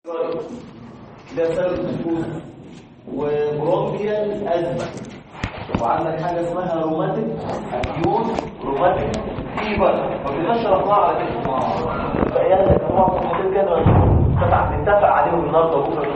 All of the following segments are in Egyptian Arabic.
ده سبب السكوت وبرونكيال ازمه وعندك حاجه اسمها روماتيك اكيوت روماتيك فيبر ما شرحناها على كده فهي هو حاجات كده نتفق نتفق عليهم النهارده وبكره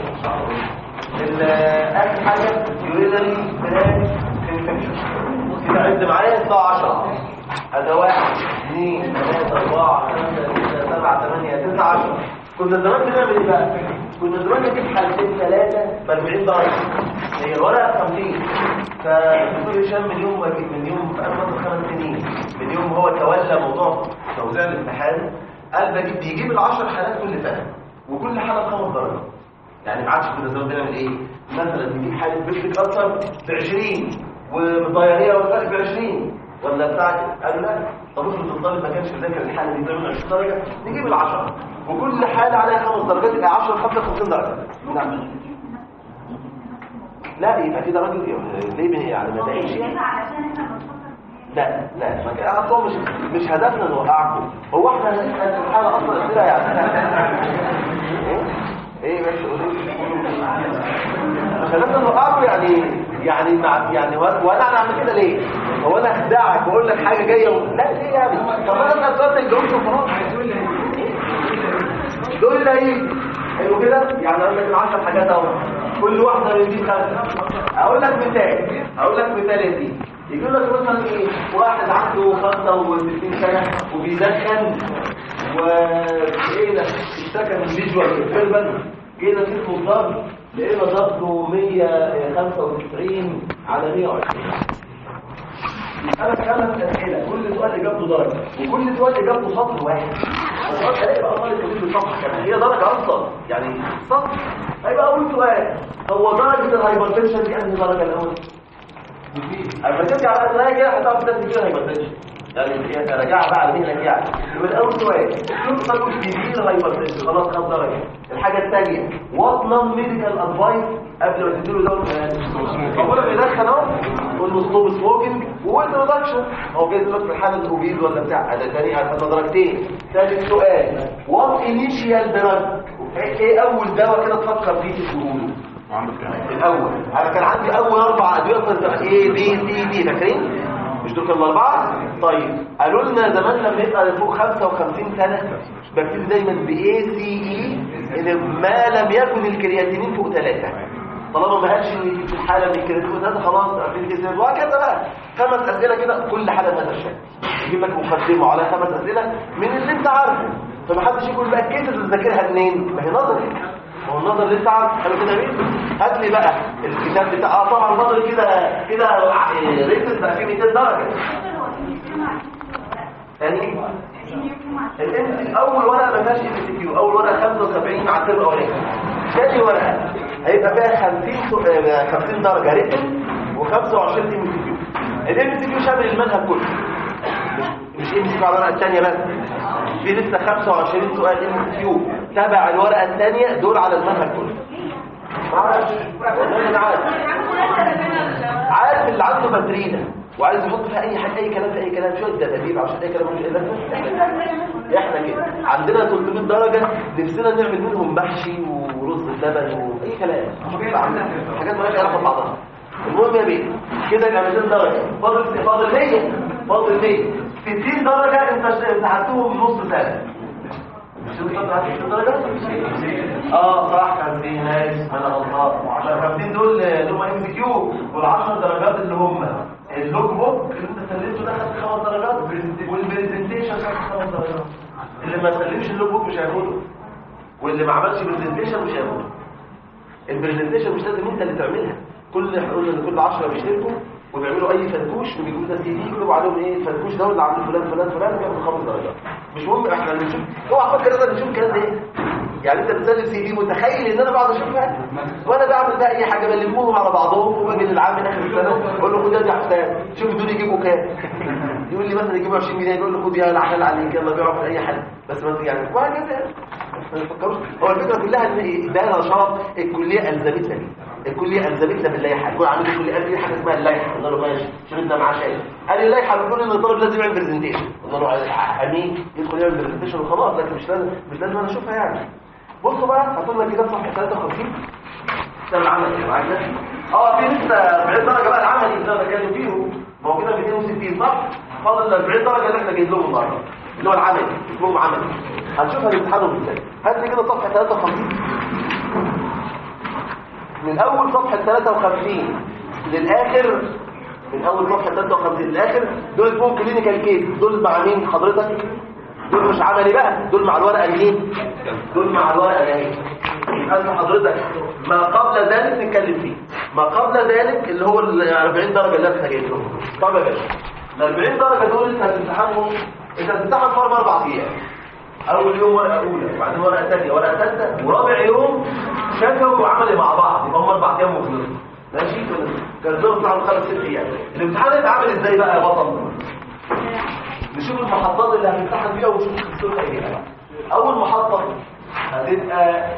اخر حاجه يورينري تراك انفكشن كده عد معايا يطلع 10 هذا واحد اثنين ثلاثة أربعة خمسة ستة سبعة ثمانية تسعة عشرة كنا زمان بنعمل ايه بقى؟ كنا زمان نجيب حالتين ثلاثة ب 40 درجة هي الورقة 50 فالدكتور هشام من يوم من يوم في أول خمس سنين من يوم هو تولى موضوع توزيع الامتحان قال بجيب بيجيب العشر حالات كل سنة وكل حالة بخمس درجات يعني ما عادش كنا زمان بنعمل ايه؟ مثلا نجيب حالة بيشفي كانسر ب 20 ومضيارية والفرق ب 20 ولا بتاع قالوا لا طب افرض الطالب ما كانش مذاكر الحاله دي بتعمل 20 درجه نجيب ال10 وكل حاله عليها خمس درجات يبقى 10 55 درجه نعم لا يبقى كده راجل ليه من يعني ما تعيش لا لا ما كان اصلا مش مش هدفنا نوقعكم هو احنا هنسال في الحاله اصلا اسئله يعني ايه ايه ماشي مش هدفنا نوقعكم يعني يعني مع يعني وانا انا اعمل كده ليه هو انا اخدعك واقول لك حاجه جايه و... لا ليه يعني طب انا اسال سؤال تجاوبته وخلاص دول اللي هيجي حلو كده يعني عندك العشر حاجات اهو كل واحده من دي خمسه اقول لك مثال اقول لك مثال يا سيدي يقول لك مثلا ايه واحد عنده 65 سنه وبيدخن وايه اشتكى من فيجوال فيربال جينا نشوف الضغط لقينا ضغطه 195 على 120 انا خمس اسئله كل سؤال اجابته درجه وكل سؤال اجابته سطر واحد السؤال هيبقى بقى طالب كبير صفحه كمان هي درجه اصلا يعني سطر هيبقى اول سؤال هو درجه الهايبرتنشن دي انهي درجه الاول اما ترجع بقى تلاقي كده هتعرف ده كده هايبرتنشن يعني هي راجعه بقى على مهنك يعني يبقى الاول سؤال شوف طالب كبير هايبرتنشن خلاص خد درجه الحاجه الثانيه وات نون ميديكال ادفايس قبل ما تديله دواء بقول لك يدخن اهو قول له ستوب سموكينج وقلت ريدكشن هو جاي دلوقتي في حاله الاوبيد ولا بتاع ده تاني هتبقى درجتين ثالث سؤال وات انيشيال دراج ايه اول دواء كده تفكر فيه تقوله الاول انا كان عندي اول اربع ادويه كنت ايه بي سي دي فاكرين مش دول كانوا الاربعه طيب قالوا لنا زمان لما يبقى فوق 55 سنه ببتدي دايما باي سي اي ما لم يكن الكرياتينين فوق ثلاثه طالما ما قالش ان في الحاله من الكرياتين ثلاثه خلاص في الكرياتين وهكذا بقى خمس اسئله كده كل حاله بهذا الشكل يجيب لك مقدمه على خمس اسئله من اللي انت عارفه فمحدش يقول بقى الكيسز تذاكرها منين ما هي نظري ما هو النظر لسه عارف حلو كده مين هات لي بقى الكتاب بتاع اه طبعا النظر كده كده ريتد بقى فيه 200 درجه ثاني الام اول ورقه ما فيهاش ام سي كيو اول ورقه 75 على الترم الاولاني ثاني ورقه هيبقى فيها 50 50 درجه ريتد و25 ام سي كيو الام سي كيو شامل المنهج كله مش ام سي كيو على الورقه الثانيه بس في لسه 25 سؤال ام سي كيو تبع الورقه الثانيه دول على المنهج كله معرفش والله انا عارف عارف اللي عنده مدرينه وعايز يحط فيها اي حاجه اي كلام في اي كلام شويه دبابيب عشان اي كلام مش اي احنا كده عندنا 300 درجه نفسنا نعمل منهم محشي ورز بلبن واي كلام حاجات مالهاش علاقه ببعضها المهم يا بيه كده يبقى 200 درجه فاضل فاضل 100 فاضل 100 60 درجه انت امتحنتهم نص سنه اه صح كان في ناس انا غلطان وعشان 50 دول اللي هم ام كيو وال10 درجات اللي هم اللوك بوك اللي انت سلمته ده خد خمس درجات والبرزنتيشن خد خمس درجات اللي ما سلمش اللوك بوك مش هياخده واللي ما عملش برزنتيشن مش هياخده البرزنتيشن مش لازم انت اللي تعملها كل حلول ان كل 10 بيشتركوا وبيعملوا اي فنكوش وبيجيبوا لنا سي دي يكتبوا عليهم ايه الفنكوش ده اللي عامل فلان فلان فلان بياخد خمس درجات مش مهم احنا بنشوف اوعى تفكر انا بنشوف الكلام ده ايه يعني انت بتسلم سي دي متخيل ان انا بقعد اشوفها وانا بعمل بقى اي حاجه بلمهم على بعضهم وباجي للعام اخر السنه اقول له خد يا حسام شوف دول يجيبوا كام يقول لي مثلا يجيبوا 20 جنيه يقول له خد يا العمل عليك يلا بيعوا في اي حاجه بس ما يعني وهكذا ما تفكروش هو الفكره كلها ان ده نشاط الكليه الزمتنا بيه الكليه الزمتنا باللائحه يقول عامل الكليه قال لي حاجه اسمها اللائحه قلنا له ماشي شربنا معاه شاي قال لي اللائحه بتقول ان الطالب لازم يعمل برزنتيشن قلنا له امين يدخل يعمل برزنتيشن وخلاص لكن مش لازم مش لازم انا اشوفها يعني بصوا بقى هاتوا لنا كده في صفحه 53 ده العمل معانا اه في لسه 40 درجه بقى العملي اللي انا بتكلم فيهم موجوده في 62 صح فاضل ال 40 درجه اللي احنا جايين لهم النهارده اللي هو العملي اسمهم عملي هنشوفها الامتحان ازاي هات لي كده صفحه 53 من اول صفحه 53 للاخر من اول صفحه 53 للاخر دول اسمهم كلينيكال كيس دول مع مين حضرتك دول مش عملي بقى دول مع الورقه اليمين دول مع الورقه الاهي يبقى انت حضرتك ما قبل ذلك نتكلم فيه ما قبل ذلك اللي هو ال 40 درجه اللي احنا جايبهم طب يا باشا ال 40 درجه دول انت هتمتحنهم انت هتمتحن في اربع ايام اول يوم ورقه اولى وبعدين ورقه ثانيه ورقه ثالثه ورابع يوم شفوي وعملي مع بعض يبقى هم اربع ايام وخلصوا ماشي كان دول بتاعهم خمس ست ايام الامتحان هيتعمل ازاي بقى يا بطل نشوف المحطات اللي هنمتحن فيها ونشوف قصتها ايه بقى اول محطه هتبقى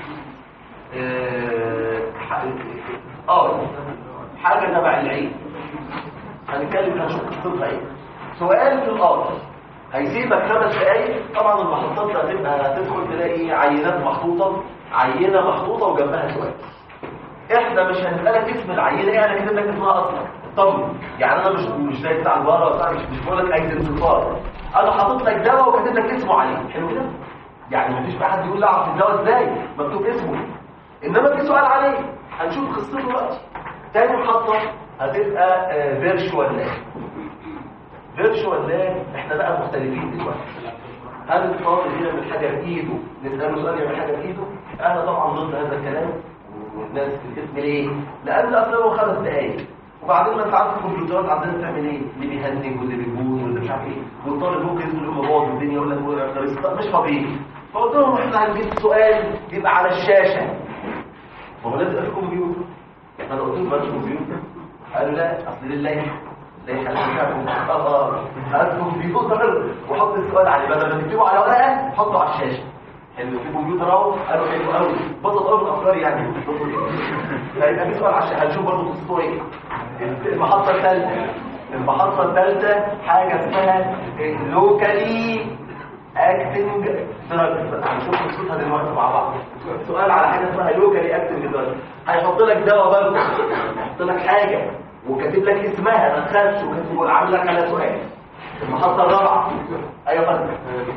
اه اه حاجه تبع العين هنتكلم هنشوف قصتها ايه سؤال في الارض هيسيبك خمس دقايق طبعا المحطات دي هتبقى هتدخل تلاقي عينات محطوطه عينه محطوطه وجنبها سؤال احنا مش هنسالك اسم العينه ايه انا كاتب لك اسمها اصلا طب يعني انا مش مش زي بتاع الورقه بتاع مش مش بقول لك ايزنسفار انا حاطط لك دواء وكاتب لك اسمه عليه حلو كده يعني مفيش بقى حد يقول لي اعرف الدواء ازاي مكتوب اسمه انما في سؤال عليه هنشوف قصته دلوقتي تاني محطه هتبقى فيرشوال لاب فيرشوال لاب احنا بقى مختلفين دلوقتي هل الطالب يعمل حاجه بايده نساله سؤال يعمل حاجه بايده انا طبعا ضد هذا الكلام والناس بتسمي ليه لان اصلا هو خمس دقايق وبعدين ما انت عارف الكمبيوترات عندنا بتعمل ايه اللي بيهنج واللي بيجون واللي مش عارف ايه والطالب ممكن يقول له باظ الدنيا يقول لك مش طبيعي فقلت لهم احنا هنجيب سؤال يبقى على الشاشه هو لازم يبقى في كمبيوتر انا قلت لهم مالش كمبيوتر قالوا لا اصل لله ليه حلقكم اه هات كمبيوتر وحط السؤال عليه بدل ما تكتبه على ورقه حطه على الشاشه حلو في كمبيوتر اهو قالوا حلو قوي بسط قوي من الافكار يعني هيبقى في سؤال على الشاشه هنشوف برضه قصته ايه المحطه الثالثه المحطه الثالثه حاجه اسمها لوكالي اكتنج دراجز هنشوف قصتها دلوقتي مع بعض سؤال على حاجه اسمها لوكالي اكتنج دراجز هيحط لك دواء برضه يحط لك حاجه وكاتب لك اسمها ما تخافش وكاتب عامل لك على سؤال المحطه الرابعه ايوه فندم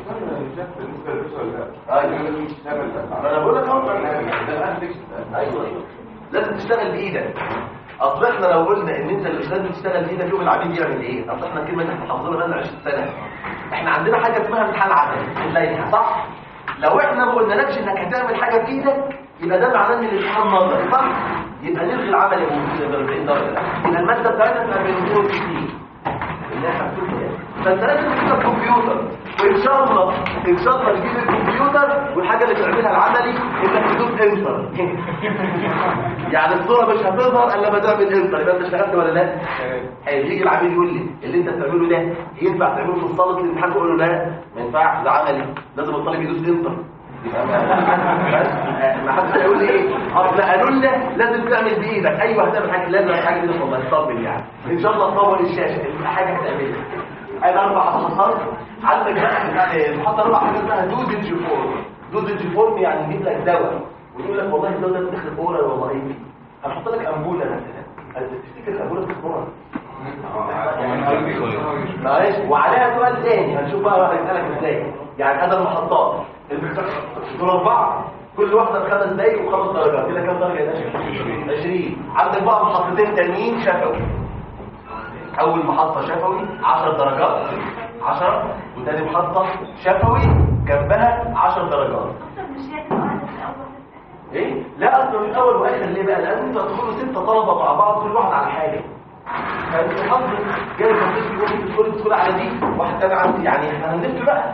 ايوه انا بقول لك اهو ايوه لازم تشتغل بايدك اصل احنا لو قلنا ان انت اللي مش لازم تشتغل بايدك يوم العميل يعمل ايه اصل احنا كلمه احنا حافظينها بقالنا 20 سنه احنا عندنا حاجه اسمها امتحان عملي الليله صح لو احنا ما قلنالكش انك هتعمل حاجه بايدك يبقى ده معناه ان الامتحان نظري صح يبقى نلغي العمل يا ب 40 درجه يبقى الماده بتاعتنا تبقى 260 اللي احنا بنقول فانت لازم تجيب الكمبيوتر وان شاء الله ان شاء الله تجيب الكمبيوتر والحاجه اللي تعملها العملي انك تدوس انتر يعني الصوره مش هتظهر الا لما تعمل انتر يبقى انت اشتغلت ولا لا هيجي العميل يقول لي اللي انت بتعمله ده ينفع تعمله في الصاله الامتحان تقول له لا ما ينفعش ده عملي لازم الطالب يدوس انتر يبقى ما ما حدش هيقول لي ايه اصل قالوا لنا لازم تعمل بايدك ايوه هتعمل حاجه لازم حاجه دي والله تطمن يعني ان شاء الله تطور الشاشه تبقى حاجه هتعملها ادي اربع محطات عندك بقى المحطه الرابعه حاجه اسمها دوزج فورم دوزج فورم يعني نجيب لك دواء ويقول لك والله الدواء ده داخل اورال والله ايه هنحط لك امبوله مثلا تفتكر الامبوله بتخبرها معلش وعليها سؤال تاني هنشوف بقى هيسالك ازاي يعني هذا المحطات دول اربعه كل واحده بخمس دقايق وخمس درجات كده كام درجه يا باشا 20 عندك بقى محطتين تانيين شفوي اول محطه شفوي 10 درجات 10 وتاني محطه شفوي جنبها 10 درجات ايه لا اصلا من اول واخر ليه بقى لان انتوا هتدخلوا ستة طلبه مع بعض كل واحد على حاجه فانت حظ جاي تدخل واحد تدخل تدخل على دي واحد تاني على دي يعني احنا هنلف بقى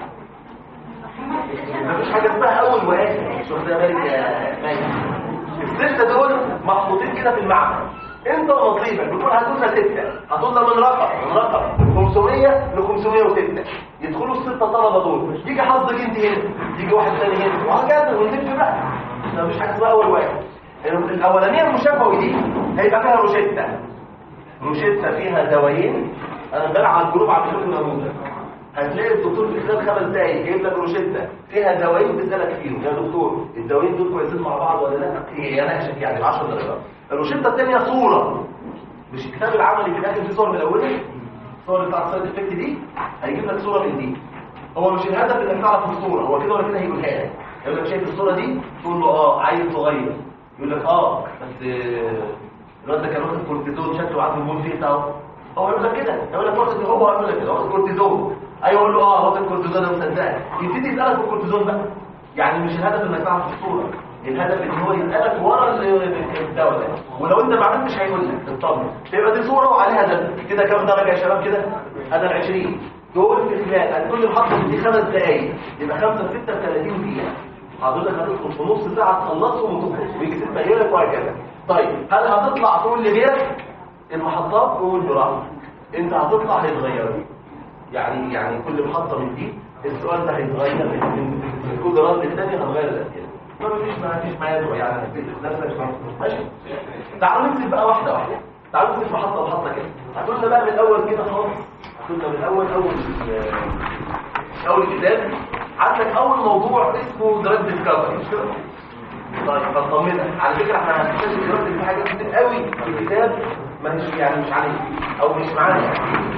مفيش حاجه اسمها اول واخر شوف ده مالك يا مالك السته دول محطوطين كده في المعمل انت ونصيبك بتقول هتدوسها ستة هتوصل من رقم من رقم 500 ل 506 يدخلوا الستة طلبة دول يجي حظك انت هنا يجي واحد ثاني هنا وهكذا ونلف بقى مفيش حاجة اسمها اول واحد الاولانية المشفوي دي هيبقى فيها روشتة روشتة فيها دوايين انا امبارح على الجروب عملت لكم نموذج هتلاقي الدكتور في خلال خمس دقايق جايب لك روشته فيها دوايين بيسالك فيهم يا دكتور الدوايين دول كويسين مع بعض ولا لا هي ناقشك يعني ب 10 درجات الروشته الثانيه صوره مش الكتاب العملي في الاخر فيه صور ملونه الصور بتاع السايد افكت دي هيجيب لك صوره من دي هو مش الهدف انك تعرف الصوره هو كده ولا كده هيقولها لك يقول لك شايف الصوره دي تقول له اه عيل صغير يقول لك اه بس آه، الواد ده كان واخد كورتيزون شكله عنده هرمون فيه اهو هو يقول لك كده يقول لك واخد هو يقول لك كده واخد كورتيزون ايوه يقول له اه واخد كورتيزون انا مصدقك يبتدي يسالك في الكورتيزون بقى يعني مش الهدف انك تعرف الصوره الهدف ان هو يسالك ورا ال- الدواء ده ولو انت ما عرفتش هيقول لك اطمن تبقى دي صوره وعليها ده كده كام درجه يا شباب كده انا ال 20 دول في خلال كل محطه دي خمس دقائق يبقى 5 6 30 دقيقه حضرتك هتدخل في نص ساعه تخلصهم وتخرج ويجي ست غيرك وهكذا طيب هل هتطلع تقول لغيرك المحطات قول براحتك انت هتطلع هيتغيروا يعني يعني كل محطه من دي السؤال ده هيتغير من من- من كل رد الثاني هنغير الاسئله ما فيش ما فيش ما يدعو يعني هتكتب نفسك ماشي تعالوا نكتب بقى واحده واحده تعالوا نكتب محطه محطه كده هتقولنا بقى من الاول كده خالص هتقولنا من الاول اول آه، اول كتاب عندك اول موضوع اسمه دراج ديسكفري مش كده طيب فطمنك على فكره احنا هنكتشف دلوقتي في حاجات كتير قوي في الكتاب مش يعني مش عليه او مش معانا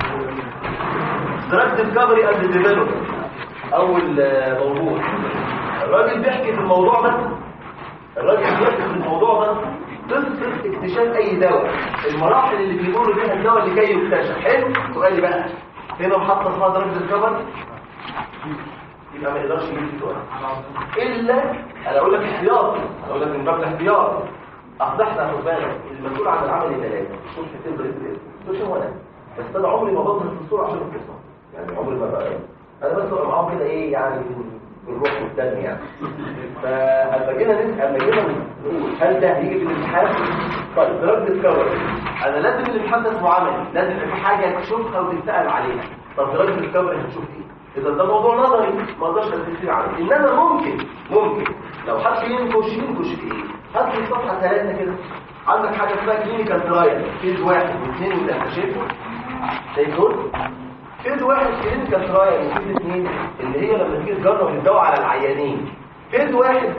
دراج ديسكفري اند ديفلوبمنت اول آه، موضوع الراجل بيحكي في الموضوع ده الراجل بيحكي في الموضوع ده قصه اكتشاف اي دواء المراحل اللي بيمر بيها الدواء اللي جاي يكتشف حلو سؤالي بقى هنا محطه اسمها دراج ديسكفري يبقى ما يقدرش يجيب السؤال الا انا اقول لك احتياط انا اقول لك من باب الاحتياط اصل احنا خد بالك المسؤول عن العمل ثلاثه مش كتير بريد مش هو انا بس انا عمري ما بظهر في الصوره عشان القصه يعني عمري ما بقى انا بس ببقى معاهم كده ايه يعني بالروح والدم يعني فلما جينا نسال لما جينا نقول هل ده هيجي في الامتحان طيب دراج ديسكفري انا لازم الامتحان ده اسمه عملي لازم يبقى في حاجه تشوفها وتتسال عليها طب دراج ديسكفري هتشوف ايه اذا ده موضوع نظري ما اقدرش اتكلم عليه انما ممكن ممكن لو حد ينكش ينكش في ايه هات لي صفحه ثلاثه كده عندك حاجه اسمها كلينيكال ترايل فيز واحد واثنين وثلاثه شايفه شايف دول فيز واحد كلينيكال ترايل وفيز اثنين اللي هي لما تيجي تجرب الدواء على العيانين فيز واحد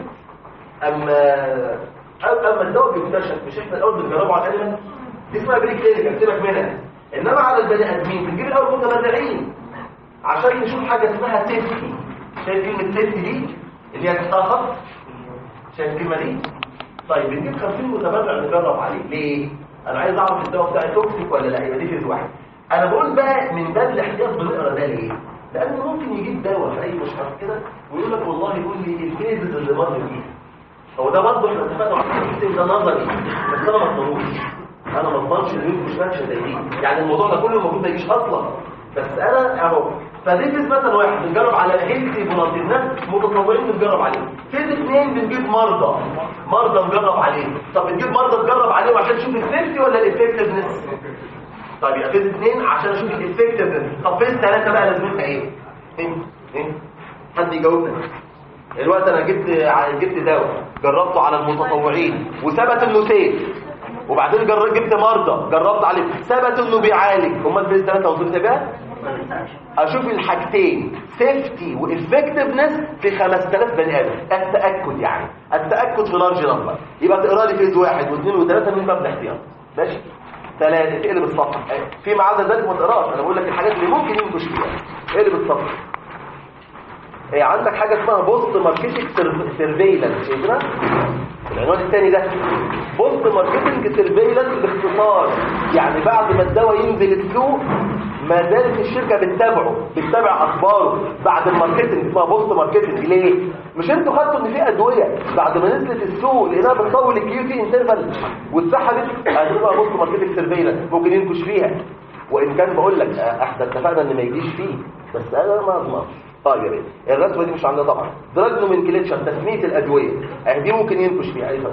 اما اما الدواء بيكتشف مش احنا الاول بنجربه على الانيمال دي اسمها بري كلينيكال سيبك منها انما على البني ادمين بنجيب الاول متبرعين عشان نشوف حاجة اسمها تيستي شايف كلمة تيستي دي اللي هي تحتها خط شايف الكلمة دي طيب بنجيب 50 متبرع نجرب عليه ليه انا عايز اعرف الدواء بتاعي توكسيك ولا لا يبقى دي فيز واحد انا بقول بقى من باب الاحتياط بنقرا ده ليه لانه ممكن يجيب دواء في اي مشكله كده ويقول لك والله يقول لي الفيزز اللي مر بيها هو ده برضه احنا اتفقنا على السيستم ده نظري بس انا ما اضمنوش انا ما اضمنش ان يجي مش ماشيه زي دي يعني الموضوع ده كله المفروض ما يجيش اصلا بس انا اهو فديفيز مثلا واحد بنجرب على هيلثي فولنتير ناس متطوعين بنجرب عليه فيز اثنين بنجيب مرضى مرضى نجرب عليه طب بنجيب مرضى نجرب عليهم عشان نشوف السيفتي ولا الافكتفنس طيب يبقى فيز اثنين عشان اشوف الافكتفنس طب فيز ثلاثه بقى لازمتها ايه؟ ايه؟ ايه؟ حد يجاوبنا الوقت انا جبت جبت دواء جربته على المتطوعين وثبت انه سيف وبعدين جر... جبت مرضى جربت عليه ثبت انه بيعالج امال الفيز ثلاثه وصلت بقى اشوف الحاجتين سيفتي وافكتفنس في 5000 بني ادم التاكد يعني التاكد في لارج نمبر يبقى تقرا لي فيز واحد واثنين وثلاثه من باب الاحتياط ماشي ثلاثه تقلب الصفحه فيما عدا ذلك ما تقراش انا بقول لك الحاجات اللي ممكن ينكش فيها اقلب الصفحه إيه عندك حاجه اسمها بوست ماركتنج سيرفيلانس شايفها العنوان الثاني ده بوست ماركتنج سيرفيلانس باختصار يعني بعد ما الدواء ينزل السوق ما زالت الشركه بتتابعه بتتابع اخباره بعد الماركتنج اسمها بوست ماركتنج ليه مش انتوا خدتوا ان في ادويه بعد ما نزلت السوق لقيناها بتطول الكيو تي انترفال واتسحبت هتبقى بوست ماركتنج سيرفيلانس ممكن ينكش فيها وان كان بقول لك احنا اتفقنا ان ما يجيش فيه بس انا ما اضمنش طيب يا بيه الرسمه دي مش عندنا طبعا دراج نومنكليتشر تسميه الادويه اهي دي ممكن ينكش فيها اي فرق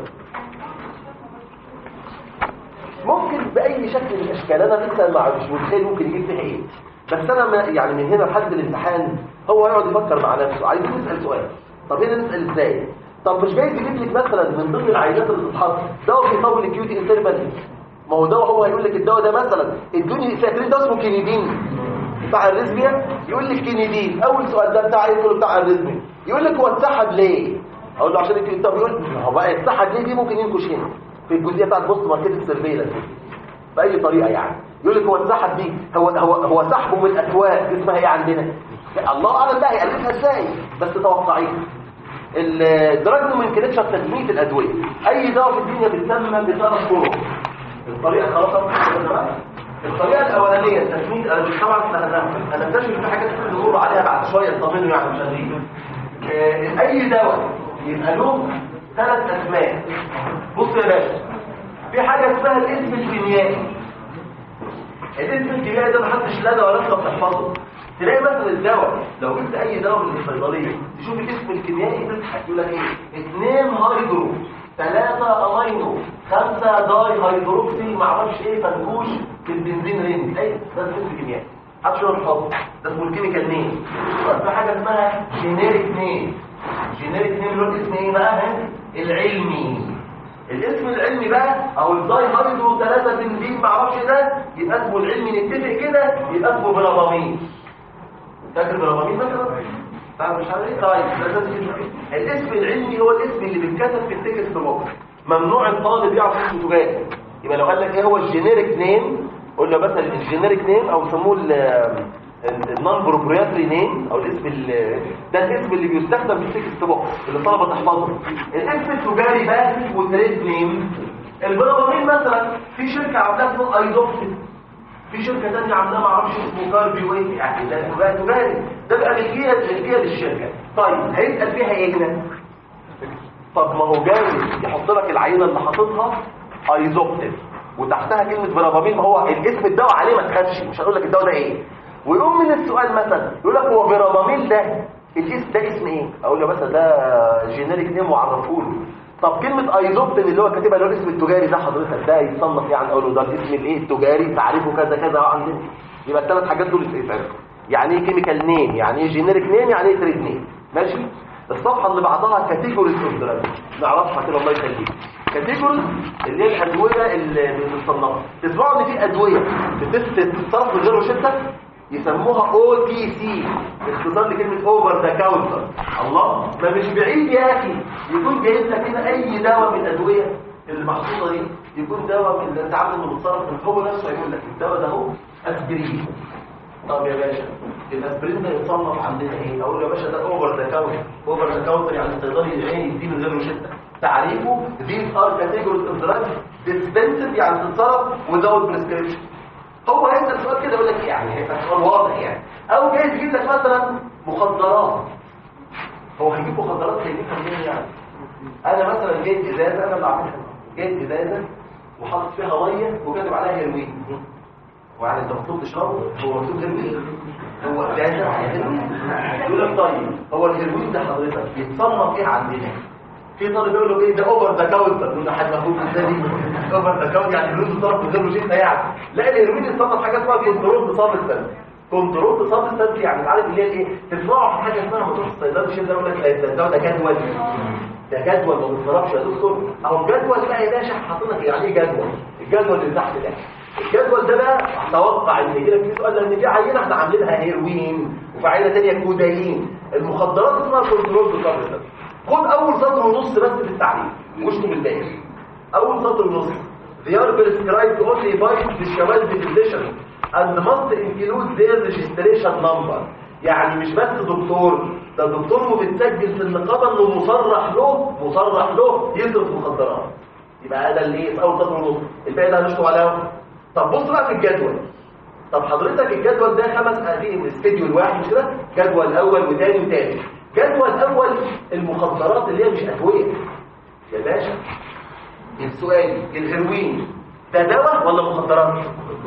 ممكن باي شكل من الاشكال انا لسه ما مش متخيل ممكن يجيب فيها ايه بس انا ما يعني من هنا لحد الامتحان هو يقعد يفكر مع نفسه عايز يسال سؤال طب هنا نسال ازاي طب مش جاي تجيب لك مثلا من ضمن العينات اللي بتتحط دواء بيطول الكيوتي انترفال ما هو دواء هو هيقول لك الدواء ده مثلا ادوني ساترين ده اسمه كينيدين بتاع الريزميا يقول لك كينيدين اول سؤال ده بتاع ايه بتاع الريزميا يقول لك هو اتسحب ليه اقول له عشان انت طب يقول هو بقى اتسحب ليه دي ممكن ينكش هنا في الجزئيه بتاعت بوست ماركت سيرفيلانس باي طريقه يعني يقول لك هو اتسحب دي هو هو هو سحبه من الاسواق دي اسمها ايه عندنا الله اعلم بقى هيألفها ازاي بس توقعيه الدراج نومنكلتشر تسميه الادويه اي دواء في الدنيا بتسمى بثلاث طرق الطريقه خلاص الطريقه الاولانيه تسميه انا مش طبعا انا هنكتشف في حاجات كتير نمر عليها بعد شويه اطمنوا يعني مش هنيجي اي دواء يبقى له ثلاث اسماء بص يا باشا في حاجه اسمها الاسم الكيميائي الاسم الكيميائي ده محدش لا ده ولا انت بتحفظه تلاقي مثلا الدواء لو جبت اي دواء من الصيدليه تشوف الاسم الكيميائي تضحك يقول لك ايه اثنين هيدرو ثلاثة امينو خمسة داي هيدروكسي معرفش ايه فنكوش في البنزين رينج اي ده اسم كيميائي محدش يقول الحفظ ده اسمه الكيميكال نيم في حاجه اسمها جينيريك نيم جينيريك نيم اللي هو اسم ايه بقى العلمي الاسم العلمي بقى او الداي هيدرو ثلاثة بنزين معرفش ده يبقى اسمه العلمي نتفق كده يبقى اسمه برامامين فاكر برامامين مثلا فاهم مش عارف ايه طيب الاسم العلمي هو الاسم اللي بيتكتب في التكست بوك ممنوع الطالب يعرف اسمه تجاري يبقى لو قال لك ايه هو الجينيريك نيم قول له مثلا الجينيريك نيم او يسموه النون بروبرياتري نيم او الاسم ده الاسم اللي بيستخدم في التكست بوك اللي الطلبه تحفظه الاسم التجاري بقى اسمه تريد نيم البرامامين مثلا في شركه عاملاها اسمه ايزوكسيد في شركة تانية عاملاها ما اعرفش اسمه كاربي وين يعني ده تجاري تجاري ده بقى ملكية ملكية للشركة طيب هيسأل فيها ايه هنا؟ طب ما هو جاي يحط لك العينة اللي حاططها ايزوبتيف وتحتها كلمة برابامين ما هو الاسم الدواء عليه ما تخافش مش هقول لك الدواء ده ايه ويقوم من السؤال مثلا يقول لك هو برابامين ده الاسم ده اسم ايه؟ اقول له مثلا ده جينيريك نيم وعرفه له طب كلمة ايزوبتين اللي هو كاتبها اللي هو الاسم التجاري ده حضرتك ده يتصنف يعني اقول له ده الاسم الايه التجاري تعريفه كذا كذا عندنا يبقى الثلاث حاجات دول يتعرفوا يعني ايه كيميكال نيم يعني ايه جينيريك نيم يعني ايه تريد نيم ماشي الصفحه اللي بعدها كاتيجوريز اوف دراج نعرفها كده الله يخليك كاتيجوريز اللي هي الادويه اللي بنصنفها تسمعوا ان في ادويه بتتصرف من غير روشته يسموها او تي سي اختصار لكلمه اوفر ذا كاونتر الله ما مش بعيد يا اخي يكون جايب لك هنا اي دواء من الادويه اللي محطوطه دي يكون دواء من اللي انت عامل انه متصرف من هو نفسه هيقول لك الدواء ده اهو اسبرين طب يا باشا الاسبرين ده يتصنف عندنا ايه اقول له يا باشا ده اوفر ذا كاونتر اوفر ذا كاونتر يعني الصيدلي العين يديه من غير روشته تعريفه these are categories of drugs dispensed يعني تتصرف without prescription هو هيسأل سؤال كده يقول لك إيه يعني هيبقى سؤال واضح يعني او جايز يجيب لك مثلا مخدرات هو هيجيب مخدرات هيجيبها منين يعني انا مثلا جايب ازازه انا اللي عاملها جايب ازازه وحاطط فيها ميه وكاتب عليها هيروين ويعني انت مطلوب تشربه هو مكتوب هيروين هو ازازه هيروين يقول لك طيب هو الهيروين ده حضرتك يتصنف ايه عندنا في طالب يقول له ايه ده اوفر ذا كاونتر يقول له حد مفهوم ازاي دي اوفر ذا كاونتر يعني الفلوس بتصرف من غير روشته يعني لا الهيروين يتصنف حاجه اسمها كنترول سابستنس كنترول سابستنس يعني عارف اللي هي ايه تسمعوا في حاجه اسمها ما تروح الصيدلي شيل ده يقول لك ده ده جدول ده جدول ما بيتصرفش يا دكتور اهو الجدول بقى يا باشا حاطط لك يعني ايه جدول الجدول اللي تحت ده الجدول ده بقى اتوقع ان يجي لك في سؤال لان في عينه احنا عاملينها هيروين وفي عينه ثانيه كودايين المخدرات اسمها كنترول سابستنس خد اول سطر ونص بس في التعريف واشطب الباقي اول سطر ونص they are prescribed only by special physician and must include their registration number يعني مش بس دكتور ده الدكتور وبتسجل في النقابه انه مصرح له مصرح له يصرف مخدرات يبقى هذا اللي في اول سطر ونص الباقي ده هنشطب عليه طب بص بقى في الجدول طب حضرتك الجدول ده خمس ادي سكيدول واحد مش كده جدول اول وثاني وثالث جدول اول المخدرات اللي هي مش ادويه يا باشا السؤال الهيروين ده دواء ولا مخدرات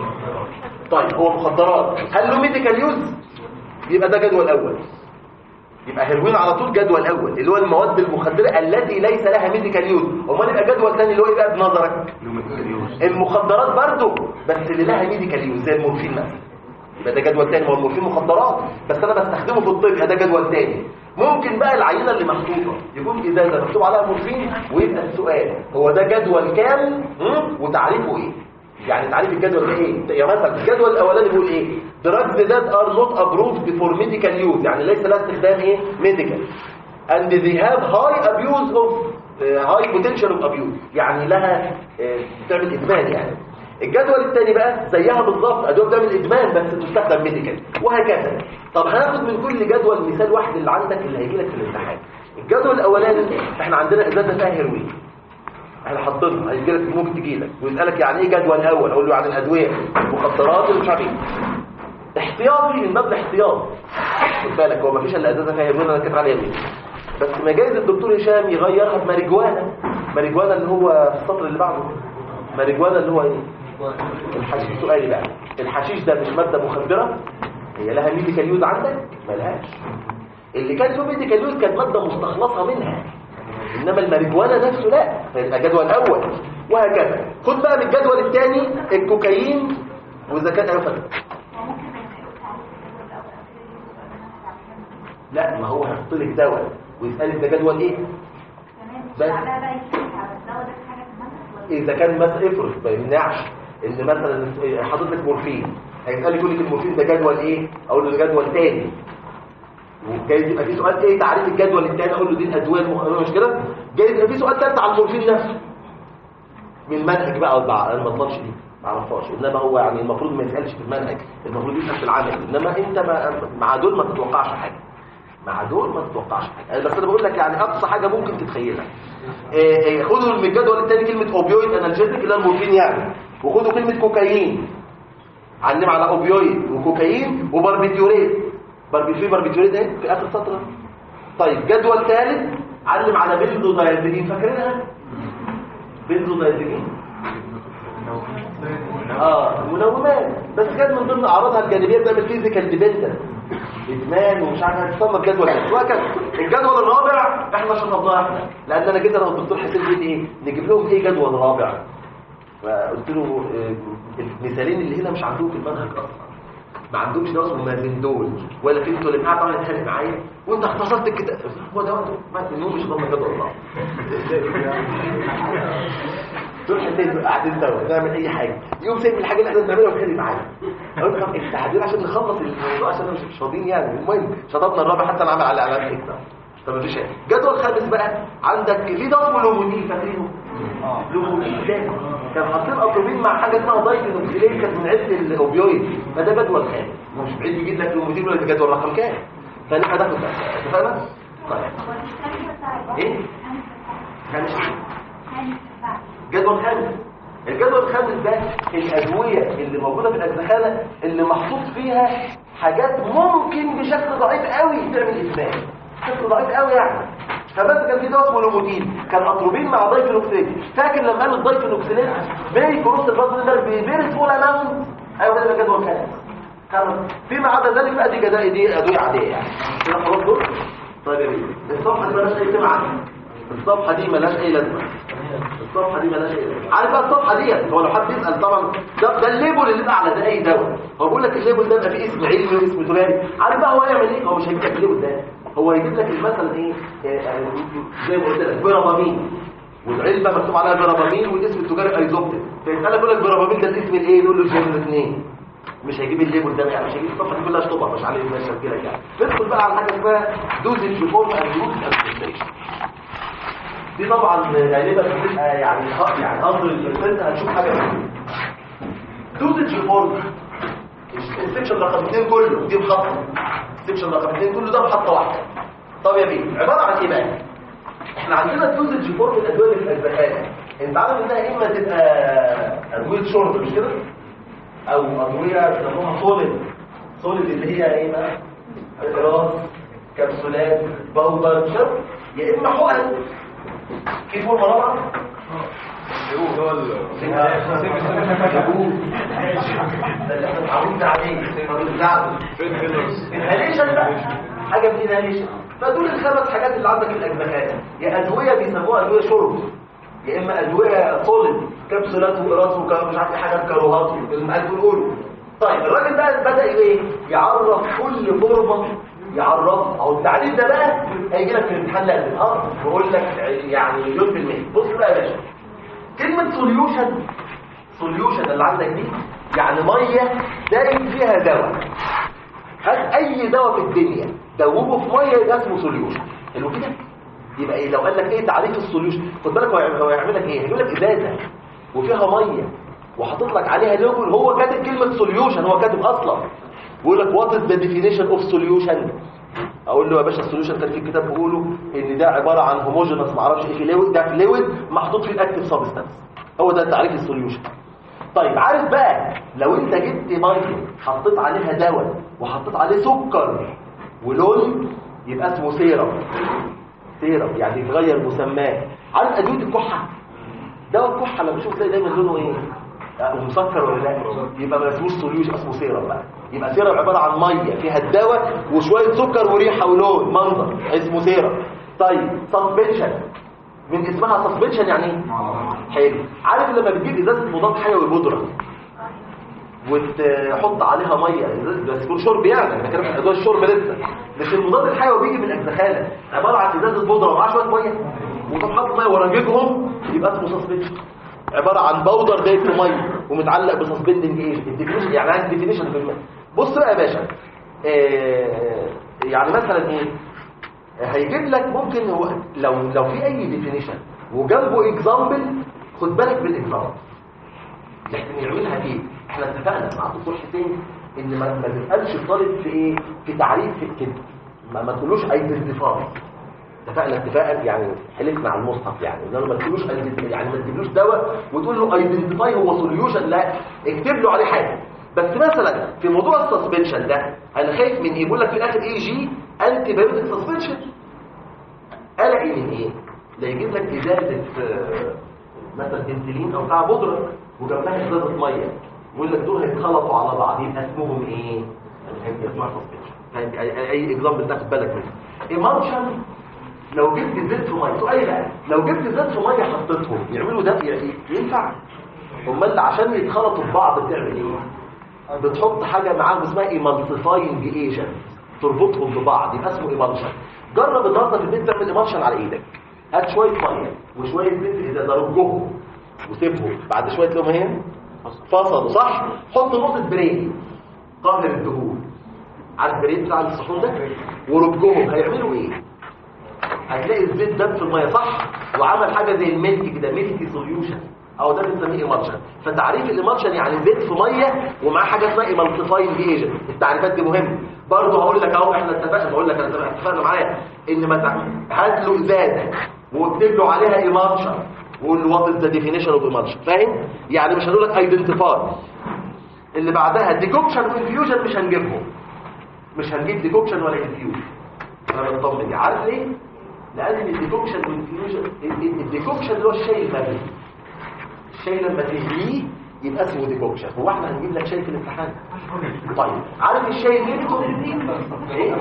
طيب هو مخدرات هل له ميديكال يوز يبقى ده جدول اول يبقى هيروين على طول جدول اول اللي هو المواد المخدره التي ليس لها ميديكال يوز امال يبقى جدول ثاني اللي هو ايه بقى بنظرك المخدرات برضو بس اللي لها ميديكال يوز زي المورفين مثلا يبقى ده جدول تاني هو المورفين مخدرات بس انا بستخدمه في الطب يبقى ده جدول تاني ممكن بقى العينه اللي محطوطه يكون ازازه مكتوب عليها مورفين ويبقى السؤال هو ده جدول كام وتعريفه ايه يعني تعريف الجدول ده ايه يا مثلا الجدول الاولاني بيقول ايه drugs that are not approved for medical use يعني ليس لها استخدام ايه medical and they have high abuse of uh, high potential of abuse يعني لها آه، بتعمل ادمان يعني الجدول الثاني بقى زيها بالظبط ادويه بتعمل ادمان بس تستخدم ميديكال وهكذا طب هناخد من كل جدول مثال واحد اللي عندك اللي هيجي لك في الامتحان الجدول الاولاني احنا عندنا ازازه فيها هيروين احنا حاطينها هيجي لك ممكن تجي لك ويسالك يعني ايه جدول اول اقول له عن الادويه المخدرات ومش عارف ايه احتياطي من باب الاحتياط خد بالك هو مفيش الا ازازه فيها هيروين انا كاتب عليها مين بس ما جايز الدكتور هشام يغيرها بماريجوانا ماريجوانا اللي هو في السطر اللي بعده ماريجوانا اللي هو ايه الحشيش سؤالي بقى الحشيش ده مش ماده مخدره هي لها ميديكال يوز عندك ملهاش اللي كان له ميديكال يوز كانت ماده مستخلصه منها انما الماريجوانا نفسه لا فيبقى جدول اول وهكذا خد بقى من الجدول الثاني الكوكايين واذا كان ايوه فندم. لا ما هو هيحط لك دواء ويسالك ده جدول ايه بس. اذا كان مثلا افرض ما يمنعش ان مثلا حاطط لك مورفين هيسالك يقول لك المورفين ده جدول ايه اقول له ده جدول تاني وجايز يبقى في سؤال ايه تعريف الجدول الثاني اقول له دي الادويه المخدره مش كده جايز يبقى في سؤال ثالث على المورفين نفسه من المنهج بقى ولا انا ما اطلبش دي ما اعرفهاش انما هو يعني المفروض ما يسالش في المنهج المفروض يسال في العمل انما انت ما مع دول ما تتوقعش حاجه مع دول ما تتوقعش حاجه بس انا بقول لك يعني اقصى حاجه ممكن تتخيلها إيه إيه خدوا من الجدول الثاني كلمه اوبيويد انالجيتيك اللي هو المورفين يعني وخدوا كلمه كوكايين علم على اوبيويد وكوكايين وباربيتيوريت باربيتوري باربيتوريت اهي في اخر سطر طيب جدول ثالث علم على بنزودايزيبين فاكرينها بنزودايزيبين اه منومات بس كانت من ضمن اعراضها الجانبيه بتعمل فيزيكال ديبندنس ادمان ومش عارف هتسمى الجدول ده وهكذا الجدول الرابع احنا شطبناه احنا لان انا جيت انا والدكتور حسين بيقول ايه نجيب لهم ايه جدول رابع فقلت له آه، المثالين اللي هنا مش عندهم في المنهج اصلا ما عندهمش ده اسمه مازندول ولا في انتوا اللي قاعد طالع يتخانق معايا وانت اختصرت الكتاب هو ده وقته ما انهم مش ضمن جدول رابع دول حتى قاعدين سوا نعمل اي حاجه يوم سايب الحاجه اللي احنا بنعملها وخلي معايا قلت طب انت قاعدين عشان نخلص الموضوع عشان مش مش فاضيين يعني المهم شطبنا الرابع حتى نعمل على اعلان حته طب مفيش حاجه جدول خامس بقى عندك في ده اسمه لومونين فاكرينه لومونين ده كان حاطين اطروبين مع حاجه اسمها دايكلوكسيلين كانت من عده الاوبيويد فده جدول خامس مش بعيد يجيب لك لومونين ولا ده جدول رقم كام فنحن هناخد ده اتفقنا طيب ايه خامس جدول خامس الجدول الخامس ده الادويه اللي موجوده في الاجزخانه اللي محطوط فيها حاجات ممكن بشكل ضعيف قوي تعمل ادمان بشكل ضعيف قوي يعني فبس كان في دواء اسمه لومودين كان اطروبين مع دايكلوكسيل فاكر لما قالوا الدايكلوكسيلين بيري كروس البلد ده بيري سمول اماونت ايوه ده يبقى جدول خامس خلاص فيما عدا ذلك بقى دي جدائي دي ادويه عاديه يعني كده خلاص دول طيب يا بيه الصفحه دي مالهاش اي سمعه الصفحه دي مالهاش اي لازمه الصفحه دي مالهاش اي لازمه عارف بقى الصفحه دي هو لو حد يسال طبعا ده ده الليبل اللي بقى على ده اي دواء هو بيقول لك الليبل ده بقى فيه اسم علمي واسم تجاري عارف بقى هو هيعمل ايه هو مش هيجيب لك الليبل ده هو هيجيب لك مثلا ايه آه، آه، زي ما قلت لك بيرامامين والعلبه مكتوب عليها بيرامامين والاسم التجاري ايزوبتين فيسالك يقول لك بيرامامين ده الاسم الايه يقول له الجيم الاثنين مش هيجيب الليبل ده يعني مش هيجيب الصفحه دي كلها اشطبها مش عليه ماشي كده يعني ندخل بقى على حاجه اسمها دوزج فورم اند روت ادمنستريشن دي طبعا غالبا بتبقى يعني خ- يعني امر الفرد هنشوف حاجه منها دوزج فورم السكشن رقم 2 كله دي محطه السكشن رقم 2 كله ده محطه واحده طب يا بيه عباره عن ايه بقى احنا عندنا دوزج فورم الادويه اللي في الزكاه انت عارف انها اما تبقى ادويه شرب مش كده او ادويه بيسموها سوليد سوليد اللي هي ايه بقى اقراص كبسولات باودر شرب يا اما حقن في فورمه رابعه ده اللي احنا متعودين عليه ما بنزعله انهاليشن بقى حاجه من انهاليشن فدول الخمس حاجات اللي عندك في الاجزخانه يا ادويه بيسموها ادويه شرب يا اما ادويه صلب كبسولات وقراص ومش عارف ايه حاجات كاروهات المقال بنقوله طيب الراجل بقى بدا ايه يعرف كل فورمه يعرفها او التعريف ده بقى هيجي لك في الامتحان لازم اه بقول لك يعني مليون في المية بص بقى يا باشا كلمة سوليوشن سوليوشن اللي عندك دي يعني ميه دايب فيها دواء هات اي دواء في الدنيا دوبه في ميه يبقى اسمه سوليوشن حلو كده يبقى ايه لو قال لك ايه تعريف السوليوشن خد بالك هو هيعمل هو هيعمل لك ايه هيقول لك ازازه وفيها ميه وحاطط لك عليها لوجو هو كاتب كلمه سوليوشن هو كاتب اصلا بيقول لك وات از ذا ديفينيشن اوف سوليوشن اقول له يا باشا السوليوشن كان في الكتاب بيقولوا ان ده عباره عن هوموجينس ما اعرفش ايه فلويد ده فلويد محطوط فيه الاكتيف سبستانس هو ده تعريف السوليوشن طيب عارف بقى لو انت جبت ميه حطيت عليها دواء وحطيت عليه سكر ولون يبقى اسمه سيرم سيرم يعني يتغير مسماه عارف ادويه الكحه دواء الكحه لما بشوف تلاقي دايما لونه ايه آه، مسكر ولا لا يبقى ما اسموش سوليوشن اسمه سيرم بقى يبقى سيرم عباره عن ميه فيها الدواء وشويه سكر وريحه ولون منظر اسمه سيرم طيب سسبنشن من اسمها سسبنشن يعني ايه حلو عارف لما بتجيب ازازه مضاد حيوي بودره وتحط عليها ميه ازازه بس يكون شرب يعني انا كده في ازازه الشرب لسه مش المضاد الحيوي بيجي من الزخانه عباره عن ازازه بودره ومعاها شويه ميه وتقوم حاطط ميه ورججهم يبقى اسمه سسبنشن عباره عن بودر دايب في ميه ومتعلق بسسبندنج ايه الديفينيشن يعني عايز ديفينيشن في الميه بص بقى يا باشا آه يعني مثلا ايه هيجيب لك ممكن هو لو لو في اي ديفينيشن وجنبه اكزامبل خد بالك بالاكزامبل لكن يعملها ايه احنا اتفقنا مع الدكتور حسين ان ما, ما تسالش الطالب في ايه في تعريف في الكلمه ما, ما تقولوش ايدنتيفاي اتفقنا اتفاقا يعني حلفنا على المصحف يعني ان انا ما تقولوش identify، يعني ما تجيبلوش دواء وتقول له ايدنتيفاي هو سوليوشن لا اكتب له عليه حاجه بس مثلا في موضوع السسبنشن ده انا خايف من ايه بيقول لك في الاخر اي جي انتي بايوتيك سسبنشن قلقي من ايه لا يجيب لك ازازه آه، مثلا بنسلين او بتاع بودره وجنبها ازازه ميه ويقول لك دول هيتخلطوا على بعض يبقى اسمهم ايه هيبقى اسمها سسبنشن اي اكزامبل تاخد بالك منه ايمانشن لو جبت زيت في ميه سؤال بقى لو جبت زيت في ميه حطيتهم يعملوا ده يعني ينفع امال عشان يتخلطوا في بعض بتعمل ايه بتحط حاجه معاهم اسمها ايمالسيفاينج ايجنت تربطهم ببعض يبقى اسمه ايمالشن جرب النهارده في البيت تعمل ايمالشن على ايدك هات شويه ميه وشويه زيت في ازازه رجهم وسيبهم بعد شويه تلاقيهم ايه فصلوا صح حط نقطه بريل قهر الدهون على البريد بتاع الصحون ده ورجهم هيعملوا ايه هتلاقي الزيت داب في الميه صح وعمل حاجه زي الميلك كده ميلكي سوليوشن او ده بنسميه ايمالشن فتعريف الايمالشن يعني زيت في ميه ومعاه حاجه اسمها ايمالسيفاين ايجنت التعريفات دي مهمه برضه هقول لك اهو احنا اتفقنا بقول لك انا اتفقنا- اتفقنا معايا ان ما تعمل هات له ازازه واكتب له عليها ايمالشن وقول له وات از ذا ديفينيشن اوف ايمالشن فاهم يعني مش هنقول لك ايدنتيفاي اللي بعدها ديكوكشن وانفيوجن مش هنجيبهم مش هنجيب ديكوكشن ولا انفيوجن انا مطمن عارف ليه لان الديكوكشن والانفيوجن الديكوكشن اللي هو الشاي المغلي الشاي لما تغليه يبقى اسمه ديكوكشن هو احنا هنجيب لك شاي في الامتحان طيب عارف الشاي اللي انتوا ايه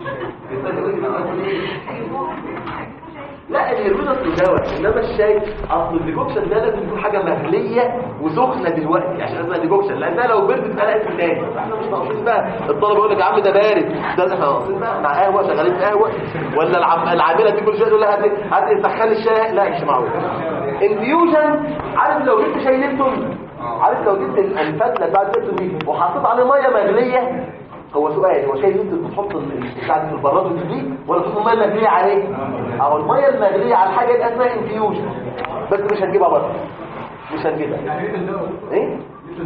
لا الهرمون اصله دواء انما الشاي اصل الديكوكشن ده لازم يكون حاجه مغليه وسخنه دلوقتي عشان اسمها ديكوكشن لانها لو بردت اتقلقت الناس احنا مش ناقصين بقى الطلبه يقول لك يا عم ده بارد ده احنا ناقصين بقى مع قهوه شغالين في قهوه ولا العم... العامله دي كل شويه تقول لها هات هات سخن الشاي لا مش معقول انفيوجن عارف لو جبت شاي ليبتون عارف لو جبت الفتله بتاعت ليبتون دي وحطيت عليه ميه مغليه هو سؤال هو شايف انت بتحط البتاع دي في البراد دي ولا تحط الميه المغليه عليه اهو الميه المغليه على الحاجه دي اسمها انفيوجن بس مش هنجيبها بره مش هنجيبها ايه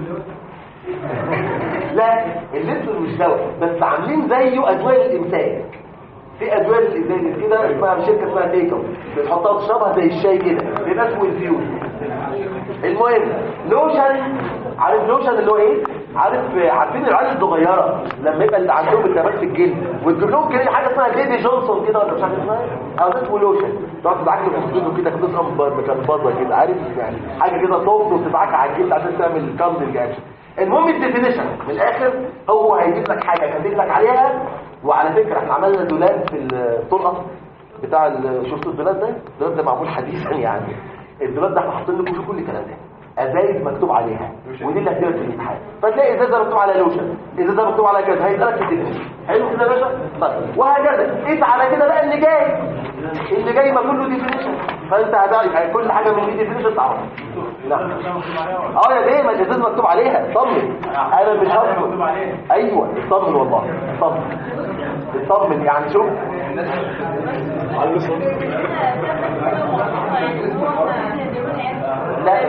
لا الليبتون مش دواء بس عاملين زيه ادويه للامساك في ادويه زي كده اسمها شركه اسمها تيكو بتحطها وتشربها زي الشاي كده بيبقى اسمه انفيوجن المهم لوشن عارف لوشن اللي هو ايه عارف عارفين العيال الصغيره لما يبقى اللي عندهم التهابات في الجلد وتجيب لهم كده حاجه اسمها بيبي جونسون كده ولا مش عارف اسمها ايه او ده اسمه لوشن تقعد تدعك في خدوده كده كده تقوم مكان بره كده عارف يعني حاجه كده صوت وتدعك على الجلد عشان تعمل كامل اكشن المهم الديفينيشن من الاخر هو هيجيب لك حاجه كاتب لك عليها وعلى فكره احنا عملنا دولاب في الطرقه بتاع ال- شفتوا الدولاب ده الدولاب ده معمول حديثا يعني الدولاب ده احنا حاطين لكم فيه كل الكلام ده ازايز مكتوب عليها ودي اللي هتجيلك في الامتحان فتلاقي ازازه مكتوب عليها لوشن ازازه مكتوب عليها كذا هيسالك في الديفينيشن حلو كده يا باشا طيب وهكذا قيس على كده بقى اللي جاي اللي جاي ما كله ديفينيشن فانت هتعرف يعني كل حاجه من دي ديفينيشن تعرف نعم اه يا ليه ما الازاز مكتوب عليها اطمن انا مش هطمن ايوه اطمن والله اطمن اطمن يعني شوف لا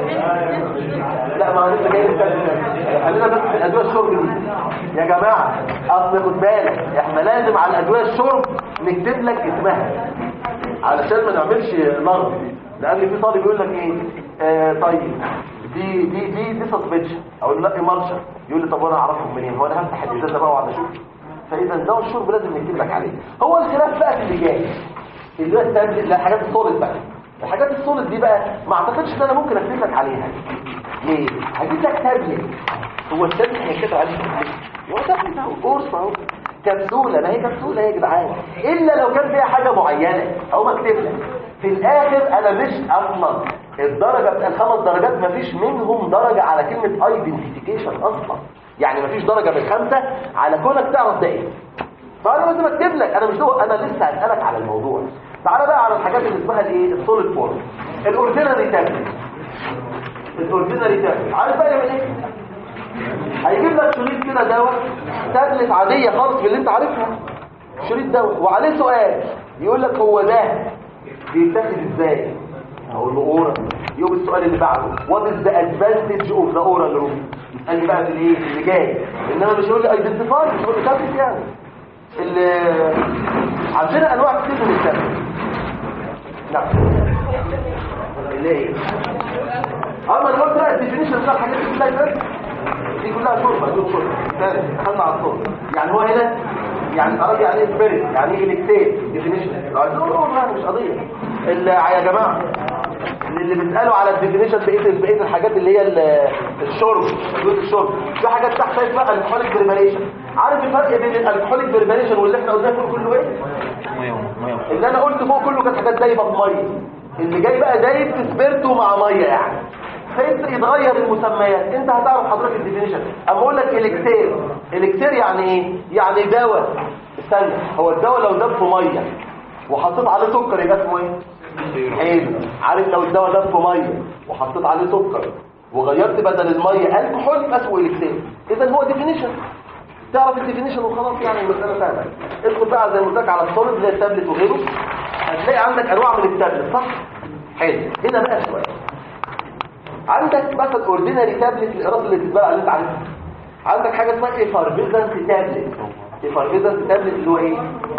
لا ما انا لسه جاي نتكلم خلينا بس في الادويه الشرب دي يا جماعه اصل خد بالك احنا لازم على الادويه الشرب نكتب لك اسمها علشان ما نعملش لغط لان في طالب يقول لك ايه آه طيب دي دي دي دي سسبنشن او لا مارشا يقول لي طب وانا اعرفهم منين هو انا هفتح الازازه بقى واقعد اشوف فاذا ده الشرب لازم نكتب لك عليه هو الخلاف بقى في اللي جاي اللي هو التابلت لا الحاجات السوليد بقى الحاجات السوليد دي بقى ما اعتقدش ان انا ممكن اكتب لك عليها ليه هجيب لك تابلت هو التابلت هيكتب عليه تابلت هو تابلت اهو قرص اهو كبسوله ما هي كبسوله يا جدعان الا لو كان فيها حاجه معينه او مكتب لك في الاخر انا مش اصلا الدرجه بتاع الخمس درجات ما فيش منهم درجه على كلمه ايدنتيفيكيشن اصلا يعني ما فيش درجه من خمسه على كونك تعرف ده ايه فانا لازم اكتب لك انا مش دو انا لسه هسالك على الموضوع تعالى بقى على الحاجات اللي اسمها الايه السوليد فورم الاوردينري تابلت الاوردينري تابلت عارف بقى يعمل ايه هيجيب لك شريط كده دواء تابلت عاديه خالص باللي انت عارفها شريط دواء وعليه سؤال يقول لك هو ده بيتاخد ازاي اقول له اورال يوم السؤال اللي بعده وات از ذا ادفانتج اوف ذا اورال روت يسالني بقى في الايه اللي جاي انما مش هيقول لي ايدنتيفاي مش هيقول لي تابلت يعني اللي عندنا انواع كتير من التابلت نعم اللي هي اما انا قلت لا الديفينيشن بتاع الحاجات دي كلها يبقى دي كلها شرطه دي شرطه ثاني دخلنا على الصوت يعني هو هنا يعني قصدي يعني ايه سبيريت يعني ايه الكتاب ديفينيشن عايزين نقول لا مش قضيه اللي يا جماعه اللي بيسالوا على الديفينيشن بقيه بقيه الحاجات اللي هي ال- الشرب جزء الشرب في حاجات تحت اسمها الكحوليك بريباريشن عارف الفرق بين الالكحوليك بريباريشن واللي احنا قلناه فوق كله ايه اللي انا قلت فوق كله كانت حاجات دايبه بميه اللي جاي بقى دايب في سبيرتو مع ميه يعني فيبدا يتغير المسميات انت هتعرف حضرتك الديفينيشن اما اقول لك الكتير الكتير يعني ايه يعني دواء استنى هو الدواء لو داب في ميه وحطيت عليه سكر يبقى اسمه ايه حلو عارف لو الدواء داب في ميه وحطيت عليه سكر وغيرت بدل الميه الكحول يبقى اسمه الكتير اذا هو ديفينيشن تعرف الديفينيشن وخلاص يعني المساله سهله ادخل بقى زي ما قلت لك على السوليد زي التابلت وغيره هتلاقي عندك انواع من التابلت صح حلو هنا بقى السؤال عندك مثلا اوردينري تابلت الاقراص اللي بتتباع اللي انت عارفها عندك حاجه اسمها ايفارفيزنت تابلت ايفارفيزنت تابلت اللي هو ايه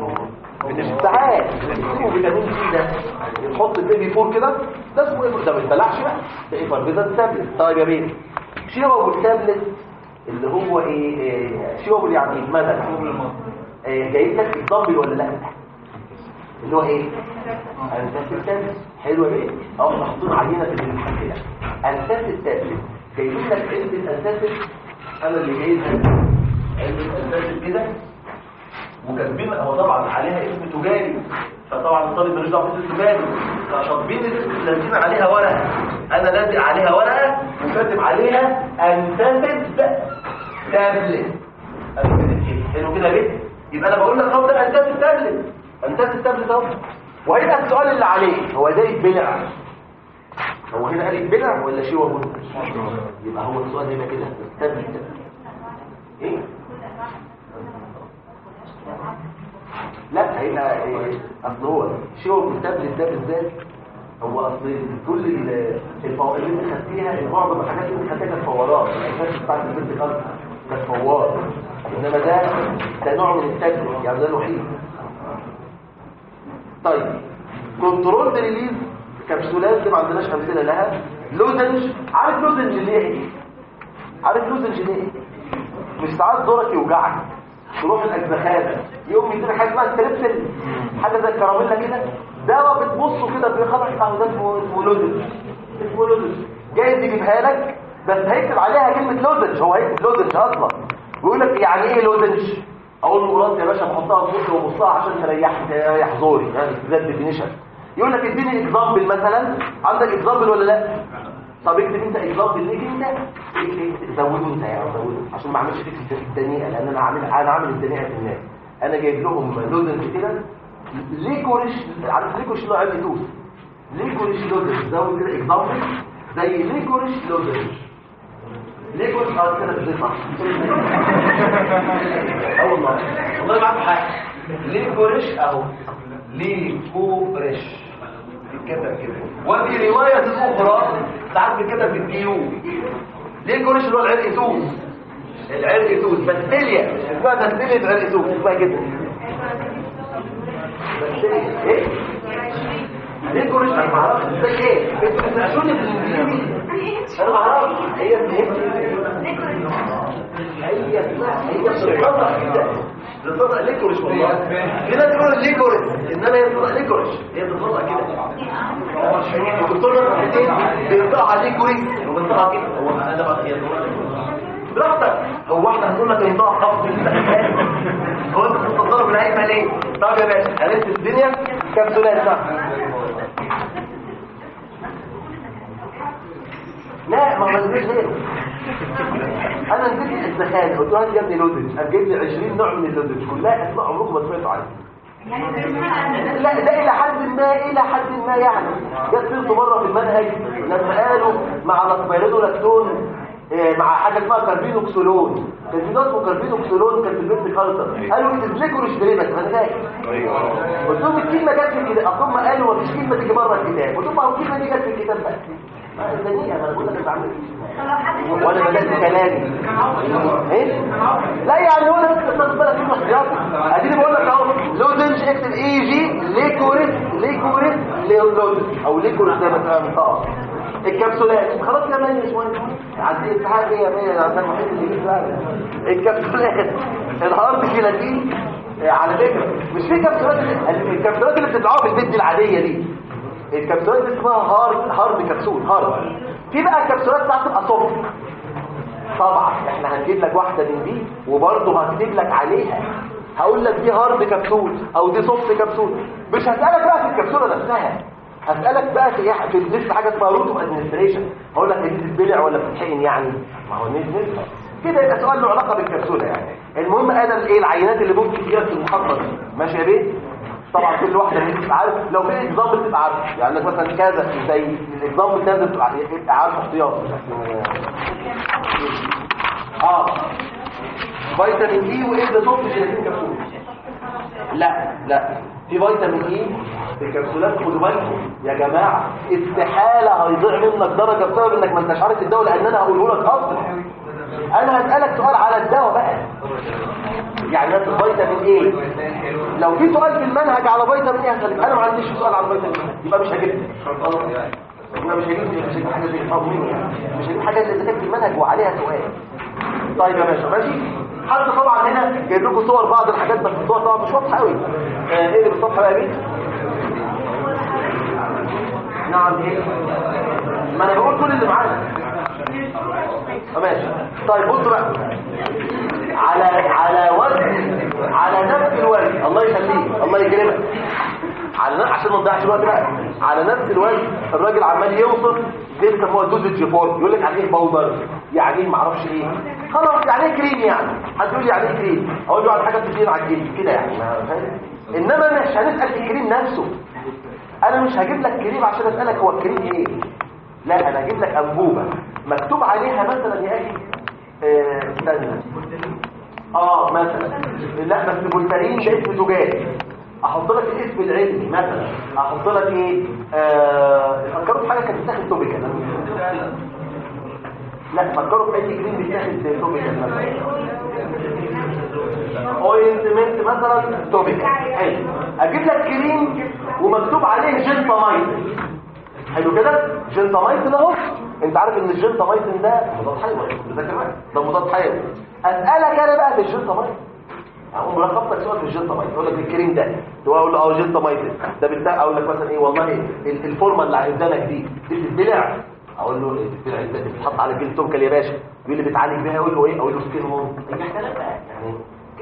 ساعات بيسيبوا فيتامين سي ده تحط بيبي فور كده ده اسمه ايه ده ما يتبلعش بقى ده ايفارفيزنت تابلت طيب يا بيه شيرابل تابلت اللي هو ايه, إيه شيرابل يعني يتمدد إيه جايب لك اكزامبل ولا لا اللي هو ايه انساس التابلت حلوه ايه اه محطوط عينه في الامتحان كده انساس التابلت جايبين لك علبه انساس انا اللي جايبها علبه انساس كده وكاتبين هو طبعا عليها اسم تجاري فطبعا الطالب ملوش دعوه باسم تجاري فكاتبين لازمين عليها ورقه انا لازق عليها ورقه وكاتب عليها انساس تابلت حلو كده ليه يبقى انا بقول لك اهو ده انساس التابلت انساس التابلت اهو وهيبقى السؤال اللي عليه هو ده يتبلع هو هنا قال يتبلع ولا شيء وبن يبقى هو السؤال هنا كده التابلت ده ايه لا هيبقى إيه؟ اصل هو شيء التابلت ده بالذات هو اصل كل ال- الفوائد اللي انت خدتيها معظم الحاجات اللي انت خدتها كانت فورات الاساس بتاعت البنت خالص كانت فوار انما ده ده نوع من التابلت يعني ده الوحيد طيب كنترول ريليز كبسولات دي ما عندناش امثله لها لوزنج عارف لوزنج ليه ايه عارف لوزنج ليه ايه مش ساعات دورك يوجعك تروح الاجزخانه يقوم يديك حاجه اسمها ستريبسل حاجه زي الكراميلا كده دواء بتبصه كده بيخلص اهو ده اسمه اسمه لوزنج اسمه لوزنج جاي يجيبها لك بس هيكتب عليها كلمه لوزنج هو هيكتب لوزنج اصلا ويقول لك يعني ايه لوزنج اقول له خلاص يا باشا بحطها في بوكه وبصها عشان تريح تريح زوري يعني ده الديفينيشن يقول لك اديني اكزامبل مثلا عندك اكزامبل ولا لا طب اكتب انت اكزامبل ليك انت اكتب- زوده انت يا زوده عشان ما اعملش فيك الدنيئه لان انا عامل انا عامل الدنيئه في الناس انا جايب لهم لوزنج كده ليكوريش عارف ليكوريش اللي هو عامل توس ليكوريش لوزنج زود كده اكزامبل زي ليكوريش لودريش ليكوريش اه كده زي صح اه والله والله معاك حق ليكوريش اهو ليكوريش بيتكتب كده وفي رواية أخرى ساعات بيتكتب بالديو ليكوريش اللي هو العرق توس العرق توس بكتيريا اسمها بكتيريا عرق توس اسمها كده بكتيريا ايه؟ ليكوريش انا ما اعرفش ازاي ايه؟ انتوا بتناقشوني بالانجليزي انا ما اعرفش هي هي هي اسمها هي بتتنطق كده بتنطق ليكوريش والله كده تقول ليكوريش انما هي بتنطق ليكوريش هي بتنطق كده الدكتور نصر حسين بينطقها على ليكوريش وبينطقها كده هو انا بقى هي براحتك هو احنا هنقول لك ينطقها خفض هو انت بتتصرف بالهيئه ليه طب يا باشا عرفت الدنيا كبسولات صح لا ما عملناش غيره انا نزلت الزخان قلت له هات يا ابني لودج هتجيب لي 20 نوع من اللودج كلها اسماء عمركم ما سمعتوا عنها لا ده الى حد ما الى حد ما يعني جت سيرته مره في المنهج لما قالوا مع الاسبيريدولاكتون آه، مع حاجه اسمها كاربينوكسولون كان في ناس اسمه كاربينوكسولون كان في البيت كالتر قالوا ايه تزلكوا ريشتريبك انا فاكر قلت لهم الكلمه جت في كده اصل هم قالوا مفيش كلمه تيجي بره الكتاب قلت لهم ما هو الكلمه دي جت في الكتاب بقى ما الدنيا ما انا بقول لك انا بعمل ايه وانا بدات كلامي ايه لا يعني هو انا بس خد بالك من احتياطي اديني بقول لك اهو لودنج اكتب اي جي ليكوريس ليكوريس لودنج او ليكوريس زي ما انت اه الكبسولات خلاص يا مان شويه عندي امتحان ايه يا مان انا الوحيد اللي جيت فعلا الكبسولات الهارد جيلاتين آه، على فكره مش في كبسولات الكبسولات اللي بتتباعوها في البيت دي العاديه دي الكبسولات دي اسمها هارد هارد كبسول هارد في بقى كبسولات ساعات تبقى سوفت طبعا احنا هنجيب لك واحدة من دي وبرضه هكتب لك عليها هقول لك دي هارد كبسول او دي سوفت كبسول مش هسألك بقى في الكبسولة نفسها هسألك بقى في إيه- في لسه حاجة اسمها روت اوف ادمنستريشن هقول لك دي بتتبلع ولا بتتحقن يعني ما هو نسبة كده يبقى سؤال له علاقة بالكبسولة يعني المهم انا الايه العينات اللي ممكن فيها في المحطة دي ماشي يا بيه طبعا كل واحده من دي عارف لو في اكزامبل تبقى عارف يعني لك مثلا كذا زي الاكزامبل كذا تبقى تبقى عارف احتياط اه فيتامين اي وايه ده صوت جيلاتين كبسول لا لا في فيتامين اي في الكبسولات خدوا بالكم يا جماعه استحاله هيضيع منك درجه بسبب انك ما انتش عارف الدواء لان انا هقوله لك اصلا انا هسالك سؤال على الدواء بقى يعني مثلا فيتامين ايه لو في سؤال في المنهج على فيتامين ايه هسالك انا ما عنديش سؤال على فيتامين ايه يبقى مش هجيب يبقى مش هجيب مش هجيب حاجه زي التضمين يعني مش هجيب حاجه اللي كانت في المنهج وعليها سؤال طيب يا باشا ماشي حد طبعا هنا جايب لكم صور بعض الحاجات بس الصور طبعا مش واضحه قوي آه، ايه اللي بالصفحه بقى يا بيه نعم ايه ما انا بقول كل اللي معانا آه، ماشي طيب بصوا بقى على على وزن على نفس الوزن الله يخليك الله يكرمك على نفس عشان ما نضيعش الوقت بقى على نفس الوزن الراجل عمال يوصف زي هو دوزج فور يقول لك يعني ايه باودر يعني ايه معرفش ايه خلاص يعني ايه كريم يعني حد يقول لي يعني ايه كريم اقول له على حاجه بتدير على الجلد كده يعني ما فاهم انما مش هنسال في الكريم نفسه انا مش هجيب لك كريم عشان اسالك هو الكريم ايه لا انا هجيب لك انبوبه مكتوب عليها مثلا يا اخي آه، استنى اه مثلا لا بس بولترين ده اسم زجاج احط لك الاسم العلمي مثلا احط لك ايه آه فكروا في حاجه كانت بتاخد توبيكال لا فكروا في اي كريم بيتاخد توبيكال مثلا اوينتمنت مثلا توبيكال حلو اجيب لك كريم ومكتوب عليه جنتامايسين حلو كده جنتامايسين اهو انت عارف ان الجنتامايسين ده مضاد حيوي ده كمان ده مضاد حيوي اسالك انا بقى في الجنتامايسين اقوم ملخص لك سؤال في الجنتامايسين اقول لك الكريم ده اللي هو اقول له اه جنتامايسين ده بتاع اقول لك مثلا ايه والله ال- الفورمه اللي قدامك دي دي بتتبلع اقول له البلع ده بتتحط على الجلد تومكل يا باشا يقول لي بتعالج بيها اقول له ايه اقول له سكين وون اي حاجه بقى يعني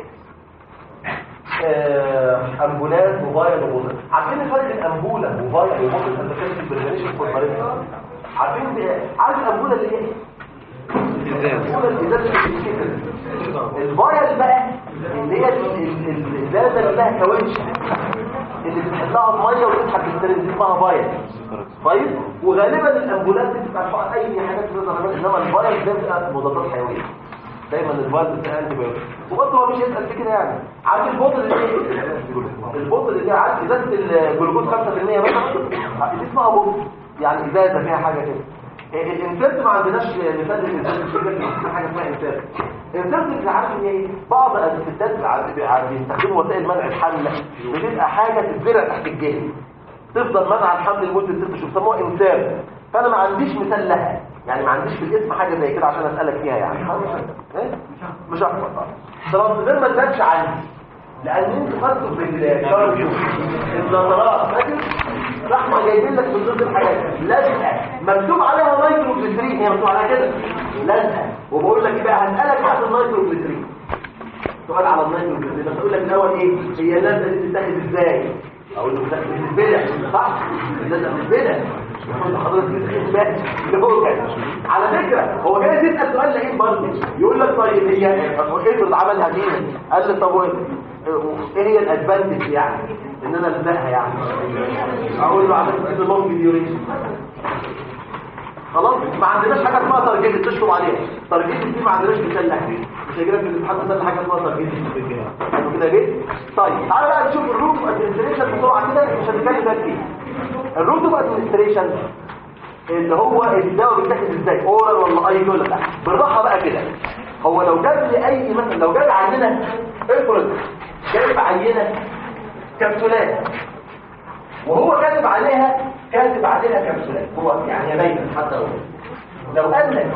آه، امبولات موبايل وبوتل عارفين الفرق بين امبوله موبايل وبوتل انت كده في البرنامج فورمالين عارفين بي- عارف الامبوله اللي هي ايه الامبوله الازاز اللي بتتكسر الفايل بقى اللي هي ال- ال- ال- الازازه اللي لها كاوتش اللي بتحطها في ميه وتسحب بالسرنج دي اسمها فايل طيب وغالبا الامبولات دي بتبقى فيها اي حاجات بتظهر انما الفايل ده بتبقى مضادات حيويه دايما الفايل بتاع انتي بايوتيك وبرضه هو مش يسال في كده يعني عارف البوتل اللي البوتل اللي عارف ازازه الجلوكوز 5% مثلا دي اسمها بوتل يعني ازازه فيها حاجه كده الانسيرت ما عندناش مثال للانسيرت في حاجه اسمها انسيرت الانسيرت اللي عارف ان ايه بعض الستات بيستخدموا وسائل منع الحمل بتبقى حاجه تتزرع تحت الجلد تفضل منع الحمل لمده ست شهور بيسموها انسيرت فانا ما عنديش مثال لها يعني ما عنديش في الاسم حاجه زي كده عشان اسالك فيها يعني إيه؟ مش اكتر طبعا غير ما تبانش عندي لان انتوا خدتوا في النظرات فاكر رحمه جايبين لك من ضمن الحاجات لازقه مكتوب عليها نايترو جليسرين هي مكتوب عليها كده لازقه وبقول لك بقى هسالك عن النايترو جليسرين سؤال على النايترو جليسرين بس اقول لك الاول ايه هي اللازقه دي بتتاخد ازاي اقول له بتتبلع صح اللازقه بتتبلع حضرتك على فكره هو جاي يسال سؤال لقيت برضه يقول لك طيب هي افرض عملها دي قال لي طب ايه هي الادفانتج يعني ان انا الزقها يعني اقول له عملت كده لونج ديوريشن خلاص ما عندناش حاجه اسمها تارجت تشطب عليها تارجت دي ما عندناش مثال لها مش هيجي لك في الامتحان مثال حاجه اسمها تارجت كده جيت طيب تعالى بقى نشوف الروت اوف ادمنستريشن بسرعه كده مش هنتكلم فيها كتير الروت اوف ادمنستريشن اللي هو الدواء بيتاخد ازاي اورال ولا اي ولا لا بالراحه بقى كده هو لو جاب لي اي مثلا لو جاب عينه افرض جايب عينه كبسولات وهو كاتب عليها كاتب عليها كبسولات هو يعني باينه حتى لو لو قال لك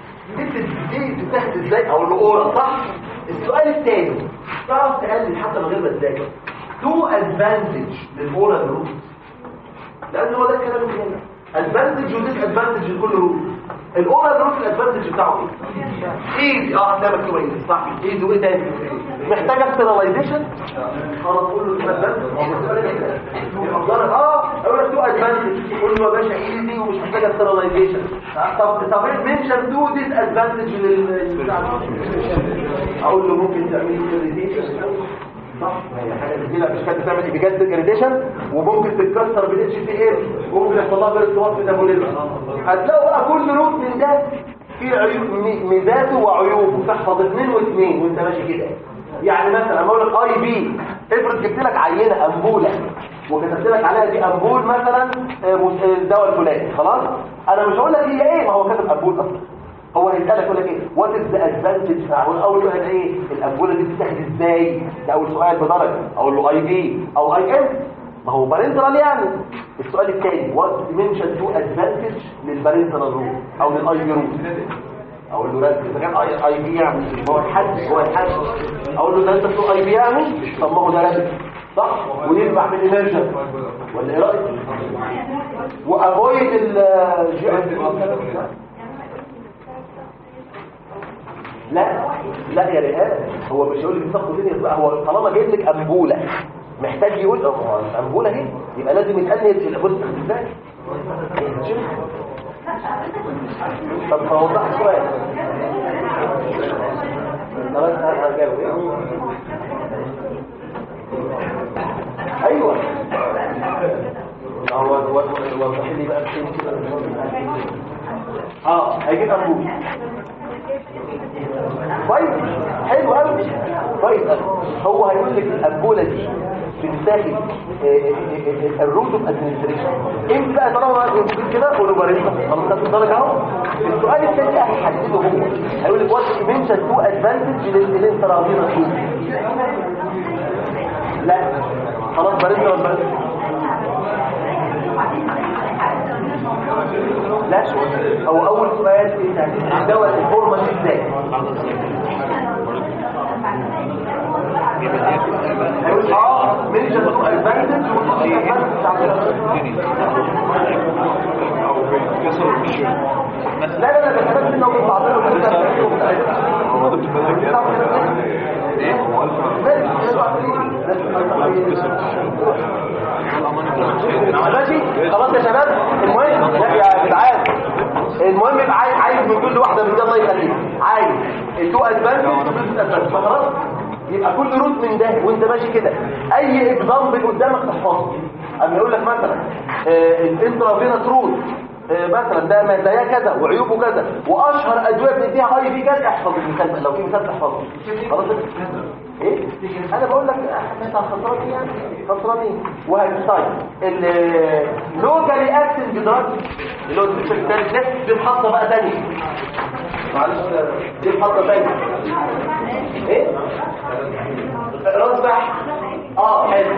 دي بتتاخد ازاي او الاورال صح السؤال الثاني تعرف تقلل حتى من غير ما تذاكر تو ادفانتج للاورال روت لان هو ده الكلام اللي هنا ادفانتج وديس ادفانتج لكل روت الاورال روت الادفانتج بتاعه ايه ايزي اه ده مكتوب ايه صح ايزي وايه تاني محتاجه ستيرلايزيشن خلاص قول له ادفانتج اه اقول لك تو ادفانتج قول له يا باشا ايزي ومش محتاجه ستيرلايزيشن طب طب منشن تو ديس ادفانتج لل اقول له ممكن تعمل ستيرلايزيشن صح هي حاجه جميله مش كانت تعمل ايبيجات جريديشن وممكن تتكسر بالاتش تي ال وممكن يحصل لها ارتباط ميتابوليزم هتلاقوا بقى كل روت من ده فيه عيوب ميزاته وعيوبه تحفظ اثنين واثنين وانت ماشي كده يعني مثلا اقول لك اي بي افرض جبت لك عينه امبوله وكتبت لك عليها دي امبول مثلا الدواء الفلاني خلاص انا مش هقول لك هي ايه ما هو كاتب امبول اصلا هو هيسألك يقول لك ايه وات از ذا ادفانتج اول سؤال ايه الامبوله دي بتتاخد ازاي ده اول سؤال بدرجه اقول له اي بي او اي ام ما هو بارنترال يعني السؤال الثاني وات منشن تو ادفانتج للبارنترال روت او للاي بي روت اقول له ركز اذا كان اي اي بي يعني هو الحد هو الحد اقول له ده انت بتقول اي بي يعني طب ما هو ده ركز صح وينفع في الانرجن ولا ايه رايك وافويد الجي لا لا يا ريهان هو مش هيقول لك بتاخد دنيا بقى هو طالما جايب لك انبوله محتاج يقول اه الانبوله اهي يبقى لازم يتقال البص ازاي طب هوضح شويه خلاص هجاوب ايوه هو هو وضح لي بقى اه هيجيب انبوله طيب حلو قوي طيب هو هيقول لك الانبوله دي بتساعد الروت اوف ادمنستريشن امتى بقى طالما كده قولوا باريستا خلاص ده الدرجه اهو السؤال الثاني هيحدده هو هيقول لك وات منشن تو ادفانتج للانترافينا لا خلاص باريستا ولا باريستا لا هو اول سؤال الدواء الفورمه دي ازاي هيقول اه منشن تو ادفانتج لا لا لا بس بس انه بيطلع هو ده بتبقى كده ماشي خلاص يا شباب المهم لا يا جدعان المهم يبقى عايز عايز من كل واحده من دي الله يخليك عايز التو ادفانتج والتو ادفانتج خلاص يبقى كل روت من ده وانت ماشي كده اي اكزامبل قدامك تحفظه اما يقول لك مثلا آه الانترافينوس روت آه مثلا ده مزايا كذا وعيوبه كذا واشهر ادويه بنديها اي في كذا احفظ المثال بقى. لو في مثال تحفظه خلاص ايه انا بقول لك انت خسران ايه يعني خسران ايه وهتستايل اللوكالي اكتنج دراج اللي هو السبيشال الثالث ده دي محطه بقى ثانيه معلش دي محطه ثانيه ايه راس بحث اه حلو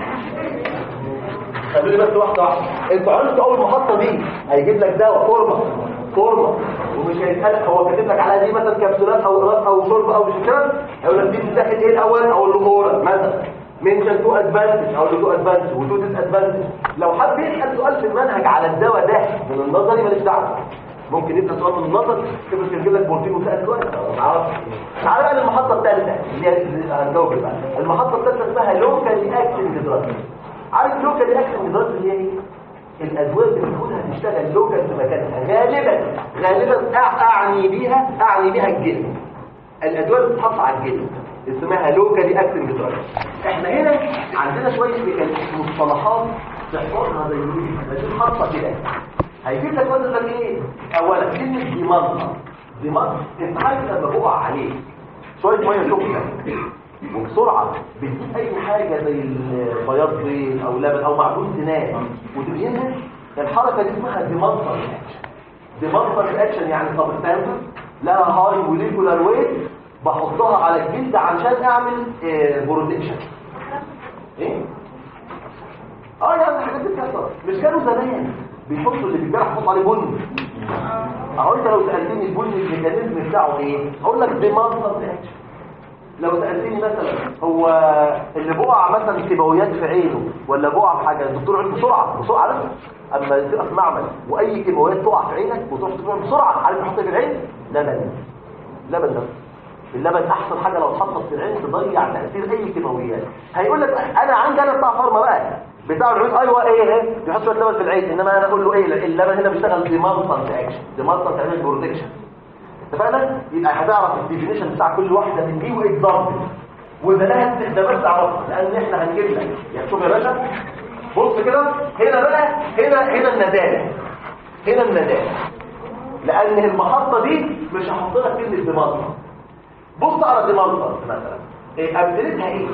خلوني بس واحده واحده انت عرفت اول محطه دي هيجيب لك دواء فورمه فورمه ومش هيسالك هو كاتب لك على دي مثلا كبسولات او قراص او شرب او مش كده هيقول لك دي بتتاخد ايه الاول او اللي مثلا منشن تو ادفانتج او تو ادفانتج وتو ديس ادفانتج لو حد يسال سؤال في المنهج على الدواء ده من النظري ماليش دعوه ممكن يبقى سؤال من النظر تبقى تجيب لك بورتين وفئه سؤال ما اعرفش تعالى بقى للمحطه الثالثه اللي هي اللي هنجاوب بقى المحطه الثالثه اسمها لوكال اكشن دراج عارف لوكال اكشن دراج اللي هي ايه الادويه اللي بتاخدها تشتغل لوكال في مكانها غالبا غالبا أع- اعني بيها اعني بيها الجلد الادويه اللي بتتحط على الجلد اسمها لوكالي اكتنج دراج احنا هنا عندنا شويه مصطلحات تحفظها زي دي دي خاصه كده هيجيب لك مثلا ايه اولا كلمه ديمانطه ديمانطه انت عارف لما بقع عليه شويه ميه سخنه وبسرعه بتجيب اي حاجه زي البياض بيض او لبن او معجون سنان وتبينها الحركه دي اسمها ديمانطه اكشن ديمانطه اكشن يعني سبستانس لها هاي موليكولار ويت بحطها على الجلد عشان اعمل بروتكشن ايه اه يعني الحاجات دي بتحصل مش كانوا زمان بيحطوا اللي بيتجرح يحطوا عليه بن اهو انت لو سالتني البن الميكانيزم بتاعه ايه هقول لك ديمانطه اكشن لو سالتني مثلا هو اللي بقع مثلا كيماويات في عينه ولا بقع في حاجه الدكتور يقول بسرعه بسرعه عارف اما تبقى في معمل واي كيماويات تقع في عينك وتروح تروح بسرعه عارف تحط في العين لبن لبن ده اللبن احسن حاجه لو اتحطت في العين تضيع تاثير اي كيماويات هيقول لك انا عندي انا بتاع فارما بقى بتاع العيون ايوه ايه ايه بيحط شويه لبن في العين انما انا اقول له ايه اللبن هنا بيشتغل ديمانتنت اكشن ديمانتنت تعمل بروتكشن اتفقنا يبقى هتعرف الديفينيشن بتاع كل واحده من دي واكزامبل واذا لها استخدامات تعرفها لان احنا هنجيب لك يعني شوف يا باشا بص كده هنا بقى هنا هنا الندالة هنا الندالة لان المحطه دي مش هحط لك كلمه ديمانتنت بص على ديمانتنت مثلا ايه امثلتها ايه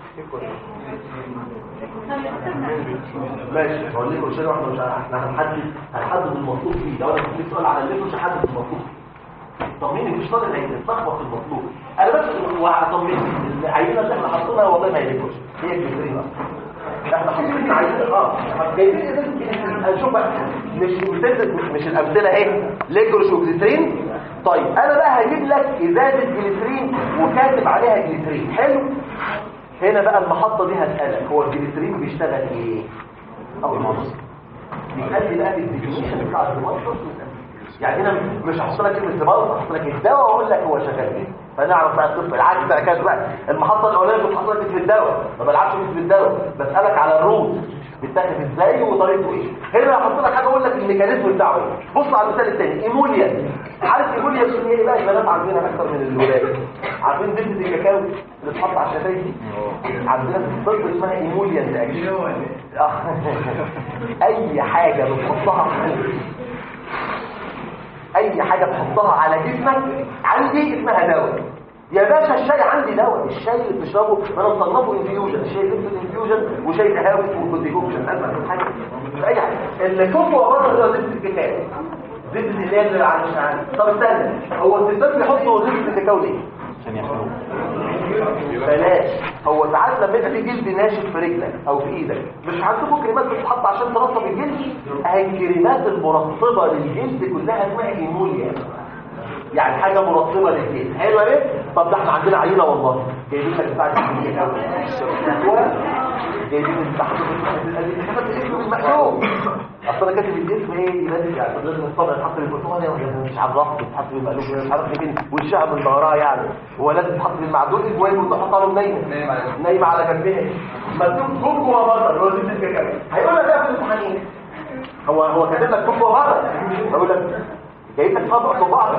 ماشي هقول لكم شيء واحده مش احنا هنحدد هنحدد المطلوب فيه لو انا كنت سؤال على اللي مش هحدد المطلوب طب مين اللي اشتغل هيتلخبط في المطلوب انا بس وهطمن العينه اللي احنا حاطينها والله ما يهمكوش هي الجزريه احنا حاطين عينه اه جايبين هنشوف بقى مش مش مش الامثله اهي ليجروش وجليسرين طيب انا بقى هجيب لك ازازه جليسرين وكاتب عليها جليسرين حلو هنا بقى المحطه دي هسالك هو الجليسرين بيشتغل ايه اول ما بص بيخلي بقى الديفينيشن بتاع المصدر يعني هنا مش هحط لك كلمه دماغ هحط لك الدواء واقول لك هو شغال ايه فنعرف بقى القصه العكس بقى كده بقى المحطه الاولانيه بتحط لك اسم الدواء ما بلعبش اسم الدواء بسالك على الروت بيتاخد ازاي وطريقته ايه هنا هحط لك حاجه اقول لك الميكانيزم بتاعه ايه بص على المثال الثاني ايموليا عارف ايموليا دي ايه بقى البنات عارفينها اكتر من الولاد عارفين زبده الكاكاو اللي بتحط على الشفايف دي عندنا في الطب اسمها ايموليا اي حاجه بتحطها في اي حاجة تحطها على جسمك عندي اسمها دواء يا باشا الشاي عندي دواء الشاي اللي بتشربه انا مصنفه انفيوجن الشاي لبس انفيوجن وشاي قهاوي وكونتيكوكشن اسمع حاجه في اي حاجه الكفوه بره ده زبده الكاكاو زبده اللي هي اللي على مش عارف طب استنى هو الستات بيحطوا زبده الكاكاو ليه عشان يحملوه بلاش هو ساعات لما يبقى في جلد ناشف في رجلك او في ايدك مش عندكم كريمات بتتحط عشان ترطب الجلد اهي الكريمات المرطبه للجلد كلها اسمها ايموليا يعني حاجه مرطبه للجلد حلوه ايه طب ده احنا عندنا عينه والله جايبين لك بتاعه الجلد قوي جايبين تحت الحاجات الاسم المكتوب اصل انا كاتب الاسم ايه لازم يعني لازم الطبع يتحط بالبرتقال ولا مش على الرف يتحط بالمقلوب مش عارف فين والشعب من ظهرها يعني هو لازم يتحط بالمعدول جواه وتحط له نايمه نايمه على جنبها مكتوب كوكو بره اللي هو زيت الكاكاو هيقول لك ده في الامتحانين هو هو كاتب لك كوكو بره هيقول لك جايب لك طبق صباع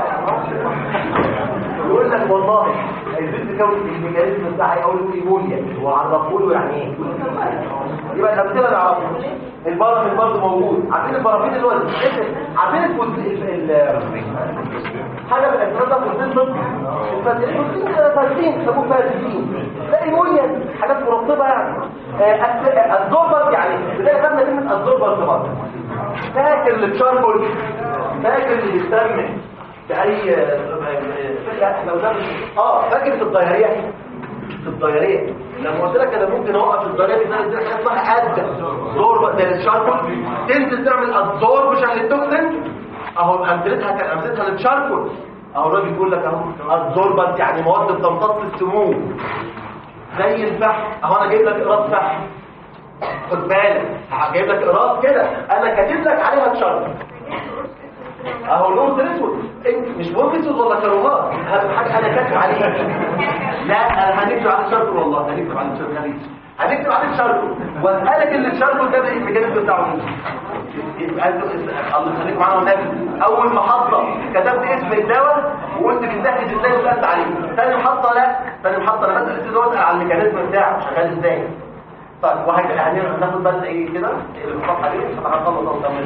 يقول لك والله عايزين تكون الميكانيزم بتاعها يقول له ايمونيا وعرفوا له يعني ايه يبقى الامثله نعرفها البرافين برضه موجود عارفين البرافين اللي هو الاسم عارفين الفوز- ال- ال- حاجه من الاسماء ده فوزين ضد الفوزين فاسدين سموه فاسدين لا ايمونيا حاجات مرطبه يعني الزوربر يعني بدايه خدنا كلمه الزوربر في مصر فاكر التشاركول فاكر اللي بيستعمل في اي فاكر احنا قدام اه فاكر في الضياريه في الضياريه لما قلت لك انا ممكن اوقف الضياريه دي حاجه اسمها اد زور زي الشاركول تنزل تعمل ادزور مش عن التوكسين اهو امثلتها كان امثلتها للشاركول اهو الراجل بيقول لك اهو ادزوربنت يعني مواد بتمتص السموم زي الفحم اهو انا جايب لك اقراص فحم خد بالك جايب لك اقراص كده انا كاتب لك عليها تشارك اهو لون اسود انت مش مهم اسود ولا كرومات اهم حاجه انا كاتب عليه لا انا هنكتب عليه شرط والله هنكتب عليه شرط هنكتب عليه شرط واسالك اللي الشرط ده ايه الميكانيزم بتاعه يبقى انتوا الله يخليك معانا والنبي اول محطه كتبت اسم الدواء وقلت بنتهج ازاي وسالت عليه ثاني محطه لا ثاني محطه انا بسال الدواء اسال على الميكانيزم بتاعه شغال ازاي طيب وهكذا هناخد بس ايه كده الصفحه دي هنخلص اهو ونكمل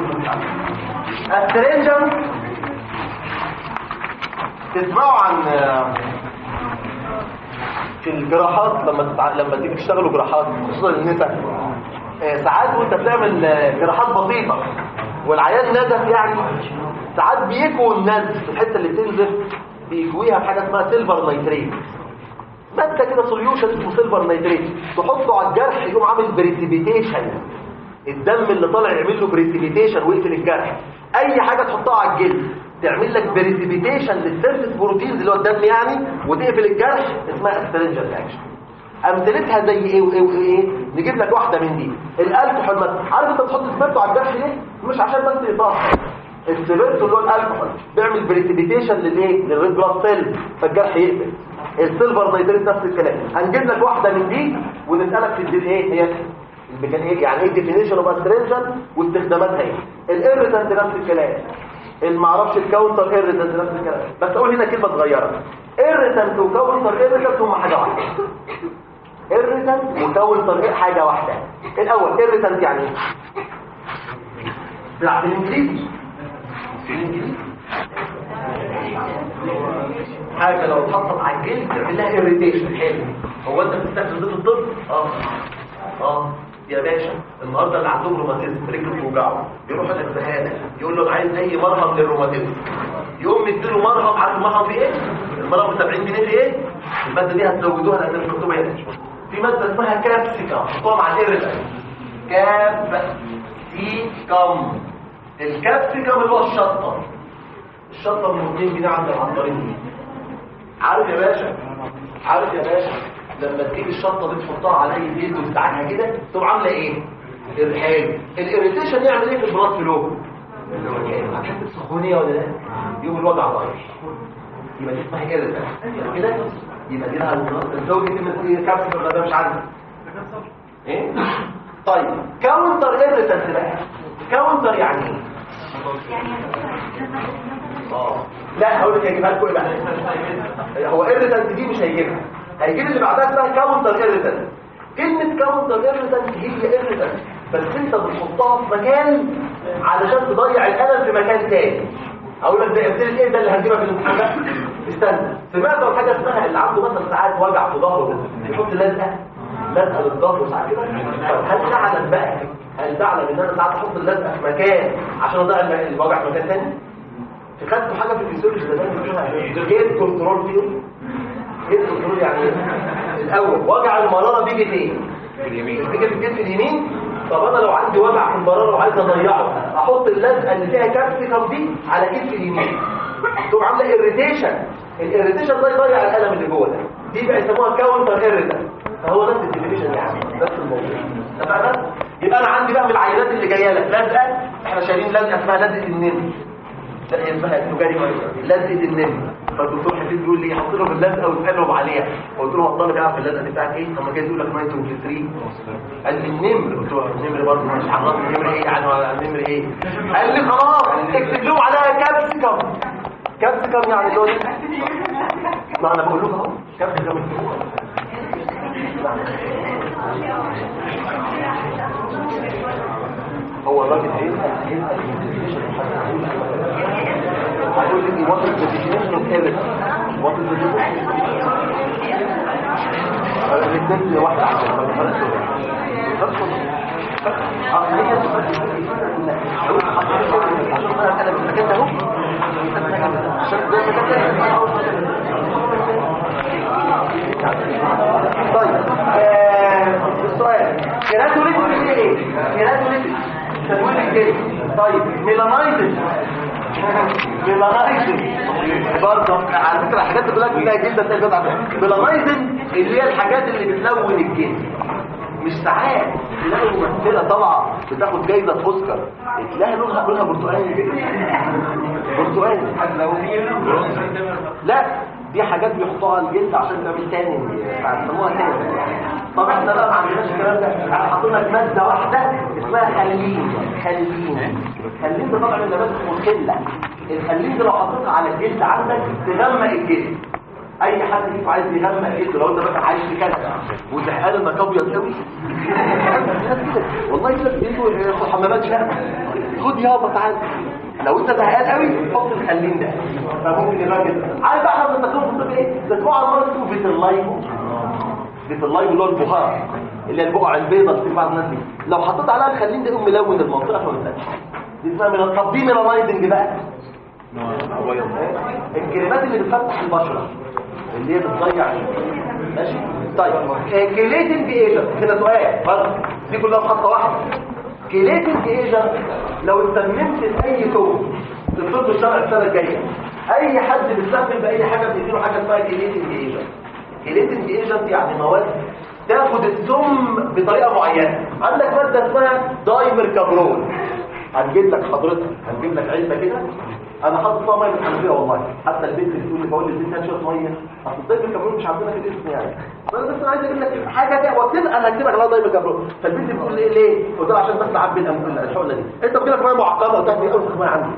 الترنجن تسمعوا عن في الجراحات لما تتع... لما تيجي تشتغلوا جراحات خصوصا النساء آه، ساعات وانت بتعمل آه، جراحات بسيطه والعيان نزف يعني ساعات بيكوي النزف في الحته اللي بتنزف بيكويها بحاجه اسمها سيلفر نيتريت ماده كده سوليوشن اسمه سيلفر نيتريت تحطه على الجرح يقوم عامل بريسيبيتيشن الدم اللي طالع يعمل له بريسيبيتيشن ويقفل الجرح اي حاجه تحطها على الجلد تعمل لك بريسيبيتيشن للسيرفيس بروتينز اللي هو الدم يعني وتقفل الجرح اسمها استرنجر اكشن امثلتها زي ايه وايه وايه نجيب لك واحده من دي الالكحول مثلا عارف انت بتحط سبيرتو على الجرح ليه مش عشان بس يطهر السبيرتو اللي هو الالكحول بيعمل بريسيبيتيشن للايه للريد بلاد سيل فالجرح يقفل السيلفر نيتريت نفس الكلام هنجيب لك واحده من دي ونسالك في الدين ايه هي الميكان ايه يعني ايه ديفينيشن اوف استرنجن واستخداماتها ايه الايريتنت نفس الكلام المعرفش الكاونتر ايريتنت نفس الكلام بس اقول هنا كلمه صغيره ايريتنت وكاونتر ايريتنت هم حاجه واحده ايريتنت وكاونتر حاجه واحده الاول ايريتنت يعني ايه لا بالانجليزي بالانجليزي حاجه لو اتحطت على الجلد تعمل لها ايريتيشن حلو هو انت بتستخدم ده في الطب اه اه يا باشا النهارده اللي عندهم روماتيزم رجله بتوجعه يروح للزهاده يقول له انا عايز اي مرهم للروماتيزم يقوم مديله مرهم عارف المرهم فيه ايه المرهم ب 70 جنيه فيه ايه الماده دي هتزودوها لان مش مكتوبه هنا في ماده اسمها كابسيكم حطوها مع الايريتال كابسيكم الكابسيكم اللي هو الشطه الشطه ب 200 جنيه عند العطارين عارف يا باشا عارف يا باشا لما تجيب الشطه دي تحطها على اي جلد وتدعكها كده تقوم عامله ايه الحال الاريتيشن يعمل ايه في البلاد فلو هتحس بسخونيه ولا لا يوم الوجع ضعيف يبقى دي اسمها كده كده يبقى دي لها الزوج دي من كابسول ولا ده مش عارف ايه طيب كاونتر ايريتنت بقى كاونتر يعني ايه اه لا هقول لك هجيبها لكم ايه بقى هو ايريتنت دي مش هيجيبها هيجيب اللي بعدها اسمها كاونتر ايريتنت كلمه كاونتر ايريتنت هي ايريتنت بس انت بتحطها في مكان علشان تضيع الالم في مكان تاني اقول لك ده امثله ايه ده اللي هنجيبها في الامتحان بقى استنى سمعت عن حاجه اسمها اللي عنده مثلا ساعات وجع في ظهره يحط لزقه لزقه للظهر ساعات كده طب هل تعلم بقى هل تعلم ان انا ساعات احط اللزقه في مكان عشان اضيع الوجع في مكان تاني خدتوا حاجه في الفيسيولوجي زمان اسمها جيت كنترول ثيوري جيت كنترول يعني ايه الاول وجع المراره بيجي فين اليمين بيجي في الجسم اليمين طب انا لو عندي وجع في المراره وعايز اضيعه احط اللزقه اللي فيها كابسيكم دي على كتف اليمين تقوم عامله ايريتيشن الايريتيشن ده يضيع الالم اللي جوه ده دي بقى يسموها كاونتر ايريتنت فهو نفس الديفينيشن يعني نفس الموضوع اتفقنا يبقى انا عندي بقى من العينات اللي جايه لك لزقه احنا شايلين لزقه اسمها لزقه النمل لا هي اسمها التجاري لزقه النمل فالدكتور حفيظ بيقول لي حط لهم اللزقه وتقلب عليها قلت له هو الطالب يعرف اللزقه دي بتاعت ايه طب ما كده يقول لك نايتروجين 3 قال لي النمر قلت له النمر برضه مش عرفني النمر ايه يعني ولا النمر ايه قال لي خلاص اكتب لهم عليها كام يعني دول ما انا بقول لكم اهو كام كام هو الراجل هيسال هيسال هيقول لي what is the definition of evidence what is the definition انا بنتكلم لواحد عشان ما نفرقش طيب السؤال كيراتوليتس ايه كيراتوليتس تدوين الجلد طيب ميلانايزن ميلانايزن برضه على فكره الحاجات اللي كلها فيها جلد ده جدع ميلانايزن اللي هي الحاجات اللي بتلون الجلد مش ساعات تلاقي ممثله طالعه بتاخد جايزه اوسكار تلاقي لونها لونها برتقالي كده برتقالي لا دي حاجات بيحطوها على الجلد عشان تعمل تاني بيسموها تاني طب احنا بقى ما عندناش الكلام ده احنا حاطين لك ماده واحده اسمها خلين خلين خلين ده طبعا النبات اسمه خله الخلين ده لو حطيتها على الجلد عندك تغمق الجلد اي حد فيكم عايز يغمق جلده لو انت بقى عايش في كندا وزهقان انك ابيض قوي والله كده بيجوا ياخد حمامات شهر خد يابا تعالى لو انت زهقان قوي حط الخلين ده فممكن الراجل عارف بقى احنا بنستخدمه في الطب ايه بنسموه على المرض اسمه فيتلايفو فيتلايفو اللي هو البخار اللي هي البقع البيضاء اللي في بعض الناس دي لو حطيت عليها الخلين ده يقوم ملون المنطقه فما تبانش دي اسمها من طب دي ميلانايزنج بقى الكريمات اللي بتفتح البشره اللي هي بتضيع ماشي طيب كليتنج ايجنت كده سؤال برضه دي كلها في خطه واحده كليتنج ايجنت لو استخدمت اي توم في الطب الشرعي السنه الجايه اي حد بيستخدم باي حاجه بتديله حاجه اسمها كليتنج ايجنت كليتنج ايجنت يعني مواد تاخد السم بطريقه معينه عندك ماده اسمها دايمر كابرول هنجيب لك حضرتك هنجيب لك علبه كده انا حاطط فيها ميه من الحنفيه والله حتى البنت اللي بتقول لي بقول للبنت هات شويه ميه اصل الطيب الكاميرون مش عندنا في الاسم يعني فانا بس عايز اجيب لك حاجه كده واكتب انا هكتب لك على دايما كاميرون فالبنت بتقول لي ليه قلت لها عشان بس اعبي الأم- الحقنه دي انت بتجيب لك ميه معقده قلت لها قلت ميه عندي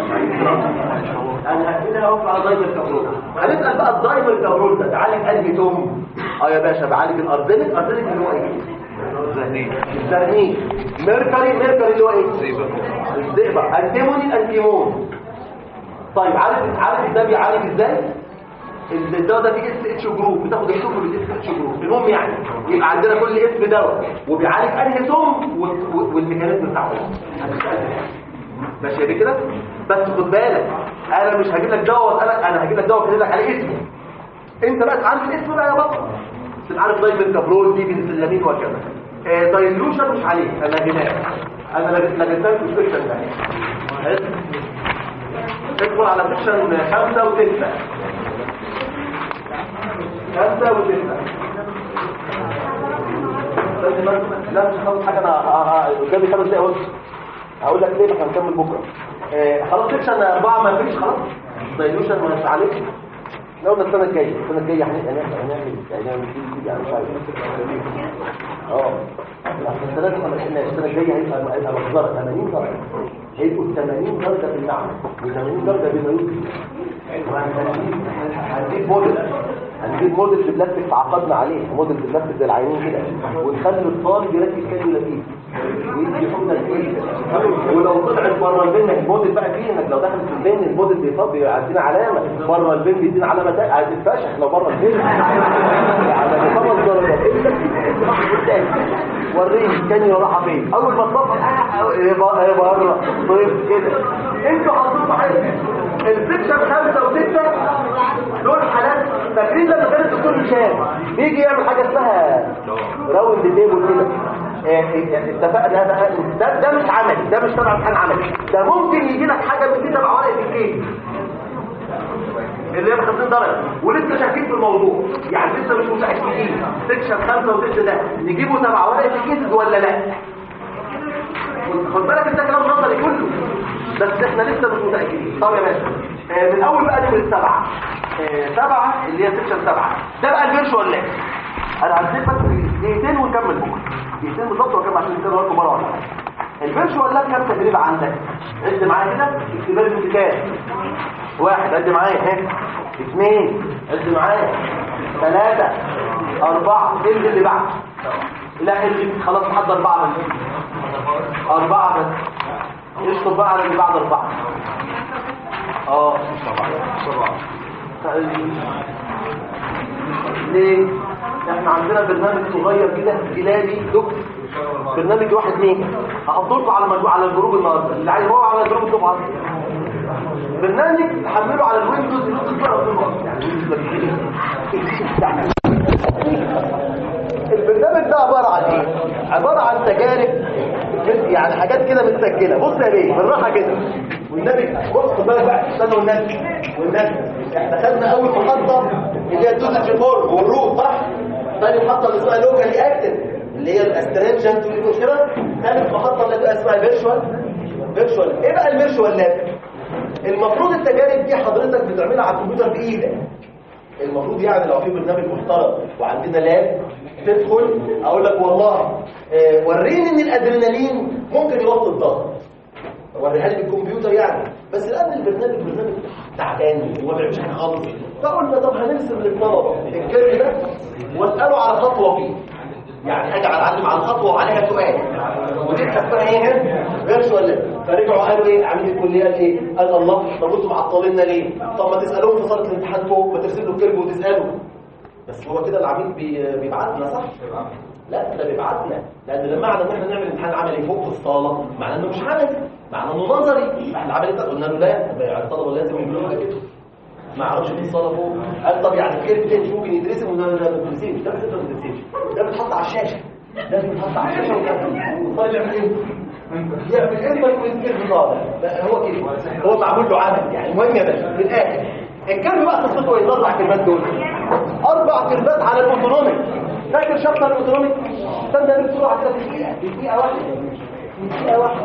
انا هكتبها اهو على دايما كاميرون هنسال بقى الدايما كاميرون ده تعالج قلب توم اه يا باشا بعالج الارزنك ارزنك اللي هو ايه الزهنين ميركوري ميركوري اللي هو ايه الزئبق انتيموني انتيمون طيب عارف عارف ده بيعالج ازاي الدواء ده فيه اس اتش جروب بتاخد السم بالاس اتش جروب المهم يعني يبقى عندنا كل اسم دواء وبيعالج انهي سم وال- وال- والميكانيزم بتاعه ماشي يا كده بس خد بالك انا مش هجيب لك دواء واسالك انا هجيب لك دواء كاتب لك عليه اسمه انت بقى عارف الاسم بقى يا بطل تبقى عارف دايما كابرول دي بنسلامين وكذا آه دايلوشن مش عليه انا هجيبها انا لجبتها في السكشن ده حلو؟ ادخل على سكشن خمسة وستة خمسة وستة لازم أ- لا مش هخلص حاجة أنا ه- ه- قدامي خمس دقايق ونص هقول لك ليه احنا هنكمل بكرة آه، خلاص سكشن أربعة ما فيش خلاص دايلوشن مش عليك لو قلنا السنة الجاية السنة الجاية هنعمل هنعمل هنعمل فيه يعني مش عارف اه عشان السنة دي ما لحقناش السنة الجاية هيبقى هيبقى مقدار 80 درجة هيبقوا 80 درجة في المعنى و80 درجة بما يمكن هنجيب موديل هنجيب موديل بلاستيك تعاقدنا عليه موديل بلاستيك زي العينين كده ونخلي الطالب يركز كده لطيف ويدي حمى كويس ولو طلعت بره البن الموديل بقى فيه انك لو دخلت في البن الموديل بيفضي عندنا علامه بره البن بيدينا علامه تانية هتتفشخ لو بره البن على خمس درجات قدام وريني كان راح فين اول ما تطلع ايه بقى ايه بره طيب كده انتوا حطيتوا حاجه السكشن خمسة وستة دول حالات فاكرين لما كان الدكتور هشام بيجي يعمل حاجة اسمها راوند تيبل كده إيه إيه اتفقنا بقى ده ده مش عملي ده مش تبع امتحان عملي ده ممكن يجي لك حاجة من دي تبع ورقة الكيس اللي هي ب 50 درجة ولسه شاكين في الموضوع يعني لسه مش متأكدين سكشن خمسة وستة ده نجيبه تبع ورقة الكيس ولا لا خد بالك انت كلام نظري كله بس احنا لسه مش متأكدين طب يا باشا آه، من اول بقى نمرة سبعة آه، سبعة اللي هي سكشن سبعة ده بقى الفيرشوال لاب انا هديك بس دقيقتين ونكمل بكره دقيقتين بالظبط واكمل عشان نكمل لكم مره واحده الفيرشوال لاب كام تجربه عندك عد معايا كده اكتبها لي كام واحد عد معايا اهي اثنين عد معايا ثلاثة أربعة انزل اللي بعد لا انزل خلاص لحد أربعة بس أربعة بس اشطب بقى على اللي بعد أربعة اه ليه؟ احنا عندنا برنامج صغير كده جلالي دكتور برنامج واحد اثنين هحطه على مجموعة على الجروب النهارده اللي عايز هو على الجروب طبعا برنامج تحمله على الويندوز البرنامج ده عبارة عن ايه عبارة عن تجارب يعني حاجات كده متسجلة بص يا بيه بالراحة كده والنبي بص خد بالك بقى استنى والنبي والنبي احنا خدنا اول محطة اللي هي الدوزج فورم والروت صح ثاني محطة اللي اسمها لوكالي اكتف اللي هي الاسترنجنت والكده ثالث محطة اللي بقى اسمها فيرشوال فيرشوال ايه بقى الفيرشوال لاب المفروض التجارب دي حضرتك بتعملها على الكمبيوتر بايدك المفروض يعني لو في برنامج محترم وعندنا لاب تدخل اقول لك والله آه، وريني ان الادرينالين ممكن يوطي الضغط وريها لي بالكمبيوتر يعني بس الان البرنامج برنامج تعبان وما بيعملش حاجه خالص فقلنا طب هنرسم للطلبه الكيرف ده واساله على خطوه فيه يعني اجي اعلم على الخطوه وعليها سؤال ودي اسمها ايه فيرشوال فرجعوا قالوا ايه عميد الكليه قال ايه قال الله طب انتوا معطليننا ليه طب ما تسالوهم في صاله الامتحان فوق ما ترسل له الكيرف وتساله بس هو كده العميد بي- بيبعتنا صح لا ده بيبعتنا لان لما معنى ان احنا نعمل امتحان عملي فوق في الصاله معناه انه مش عملي معناه انه نظري احنا العملي ده قلنا له لا الطلبه لازم يعملوا حاجه كده ما اعرفش في الصاله فوق قال طب يعني الكيرف ده مش ممكن يدرسه وده ده ما بيدرسش ده ما بيدرسش ده بيتحط على الشاشه ده بيتحط على الشاشه وكده. طيب يعمل ايه يعمل ايه ما يكون الكيرف طالع لا، هو كده هو معمول له عمل يعني المهم يا باشا في الاخر الكيرف بقى قصته ايه الاربع كلمات دول اربع كلمات على الاوتونوميك فاكر شابتر الاوتونوميك استنى لي بسرعه كده في دقيقه في دقيقه واحده في دقيقه واحده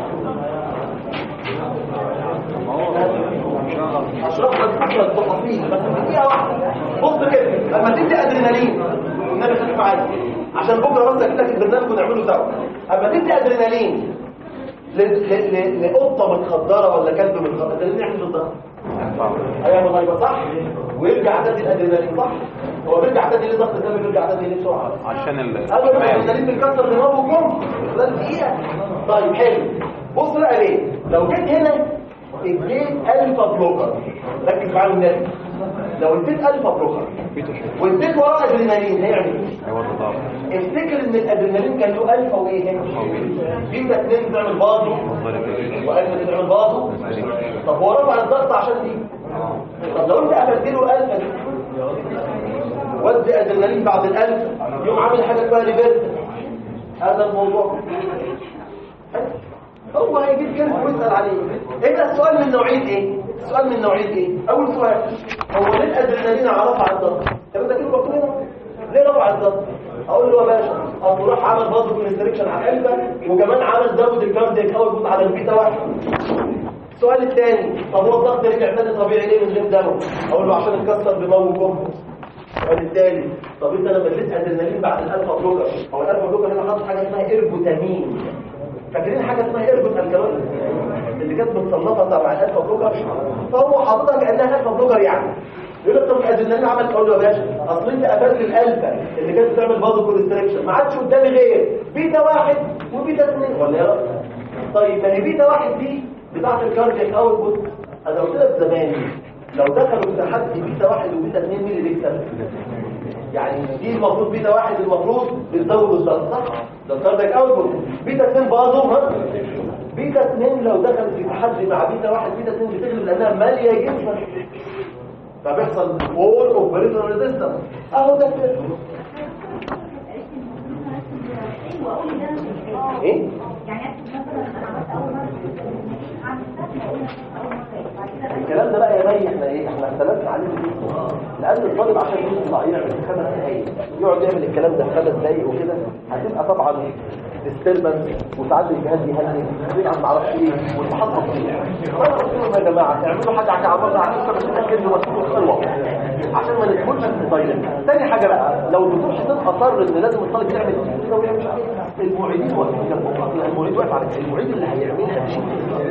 اشرح لك حتى التفاصيل بس في دقيقه واحده بص كده لما تدي ادرينالين والنبي خليك معايا عشان بكره بس اجيب لك البرنامج ونعمله سوا اما تدي ادرينالين ل- ل- ل- لقطه متخدره ولا كلب متخدر ادرينالين يعمل الضغط هيعمل غيبه صح ويرجع تاني الادرينالين صح هو بيرجع تاني ليه ضغط الدم بيرجع تاني ليه بسرعه عشان ال اول ما الادرينالين بيكسر دماغه جم خلال دقيقه طيب حلو بص بقى ليه لو جيت هنا اديت الفا بلوكر ركز معايا النبي لو اديت الفا بلوكر واديت وراه ادرينالين هيعمل ايه هيوطي الضغط افتكر ان الادرينالين كان له الفا وايه هنا بيتا 2 بتعمل بازو والفا بتعمل بازو طب هو رفع الضغط عشان دي طب لو انت قفلت له الفا دي ودي ادرينالين بعد الالف يوم عامل حاجه اسمها ريفيرس هذا الموضوع هو هيجيب كلمه ويسال عليه ايه ده السؤال من نوعيه ايه السؤال من نوعيه ايه اول سؤال هو ليه الادرينالين على رفع الضغط طب ده كده مكتوب هنا ليه رفع الضغط اقول له يا باشا اصل راح عمل برضه كونستريكشن على القلب وكمان عمل زود الكاردياك اوتبوت على البيتا واحد السؤال الثاني طب هو الضغط رجع تاني طبيعي ليه من غير دم اقول له عشان اتكسر دماغه جوه السؤال الثالث طب انت لما اديت ادرينالين بعد الالفا بلوكر هو الالفا بلوكر هنا حاطط حاجه اسمها اربوتامين فاكرين حاجه اسمها اربوت الكالون اللي كانت متصنفه تبع الالفا بلوكر فهو حاططها كانها الفا بلوكر يعني يقول لك طب الادرينالين عمل اقول له يا باشا اصل انت قفلت الالفا اللي كانت بتعمل بازو كونستريكشن ما عادش قدامي غير بيتا واحد وبيتا اثنين ولا ايه طيب ما هي بيتا واحد دي بتاعت الكاردياك اوتبوت انا قلت لك زمان لو دخلوا في تحدي بيتا واحد وبيتا اثنين مين اللي يكسب؟ يعني دي المفروض بيتا واحد المفروض بتزود الضغط صح؟ ده الكاردياك اوتبوت بيتا اثنين بازو ها؟ بيتا اثنين لو دخلت في تحدي مع بيتا واحد بيتا اثنين بتغلب لانها ماليه جدا فبيحصل وول اوف بريفرال ريزيستنس اهو ده كده ايه؟ يعني مثلا انا عملت اول مره اعمل ستات واقول اول مره بعد كده الكلام ده بقى يا بي احنا ايه احنا اختلفنا عليه في الاسم لان الطالب عشان يطلع يعمل في خمس دقايق يقعد يعمل الكلام ده في خمس دقايق وكده هتبقى طبعا ديستربنس وساعات الجهاز يهنج ويلعب معرفش ايه والمحطه تضيع فانا قلت لهم يا جماعه اعملوا حاجه على عباره عن بس تتاكدوا مسؤول الخلوه عشان ما ندخلش في الطايله تاني حاجه بقى لو الدكتور حسين اصر ان لازم الطالب يعمل كده ويعمل كده المعيدين واقفين جنبهم المعيد واقف على المعيد اللي هيعملها مش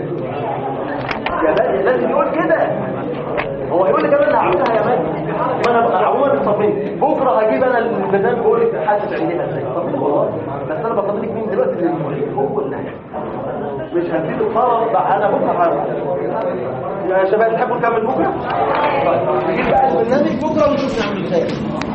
يا بني لازم يقول كده هو يقول لي كمان هعملها يا بني ما انا بقى عموما بطمن بكره هجيب انا الميزان بقول لك حاسب عينيها ازاي طمني والله بس انا بطمنك مين دلوقتي اللي المعيد هو اللي هيعمل. مش هديله طلب بقى انا بكره هعمل يا شباب تحبوا نكمل بكره؟ طيب نجيب بقى البرنامج بكره ونشوف نعمل ازاي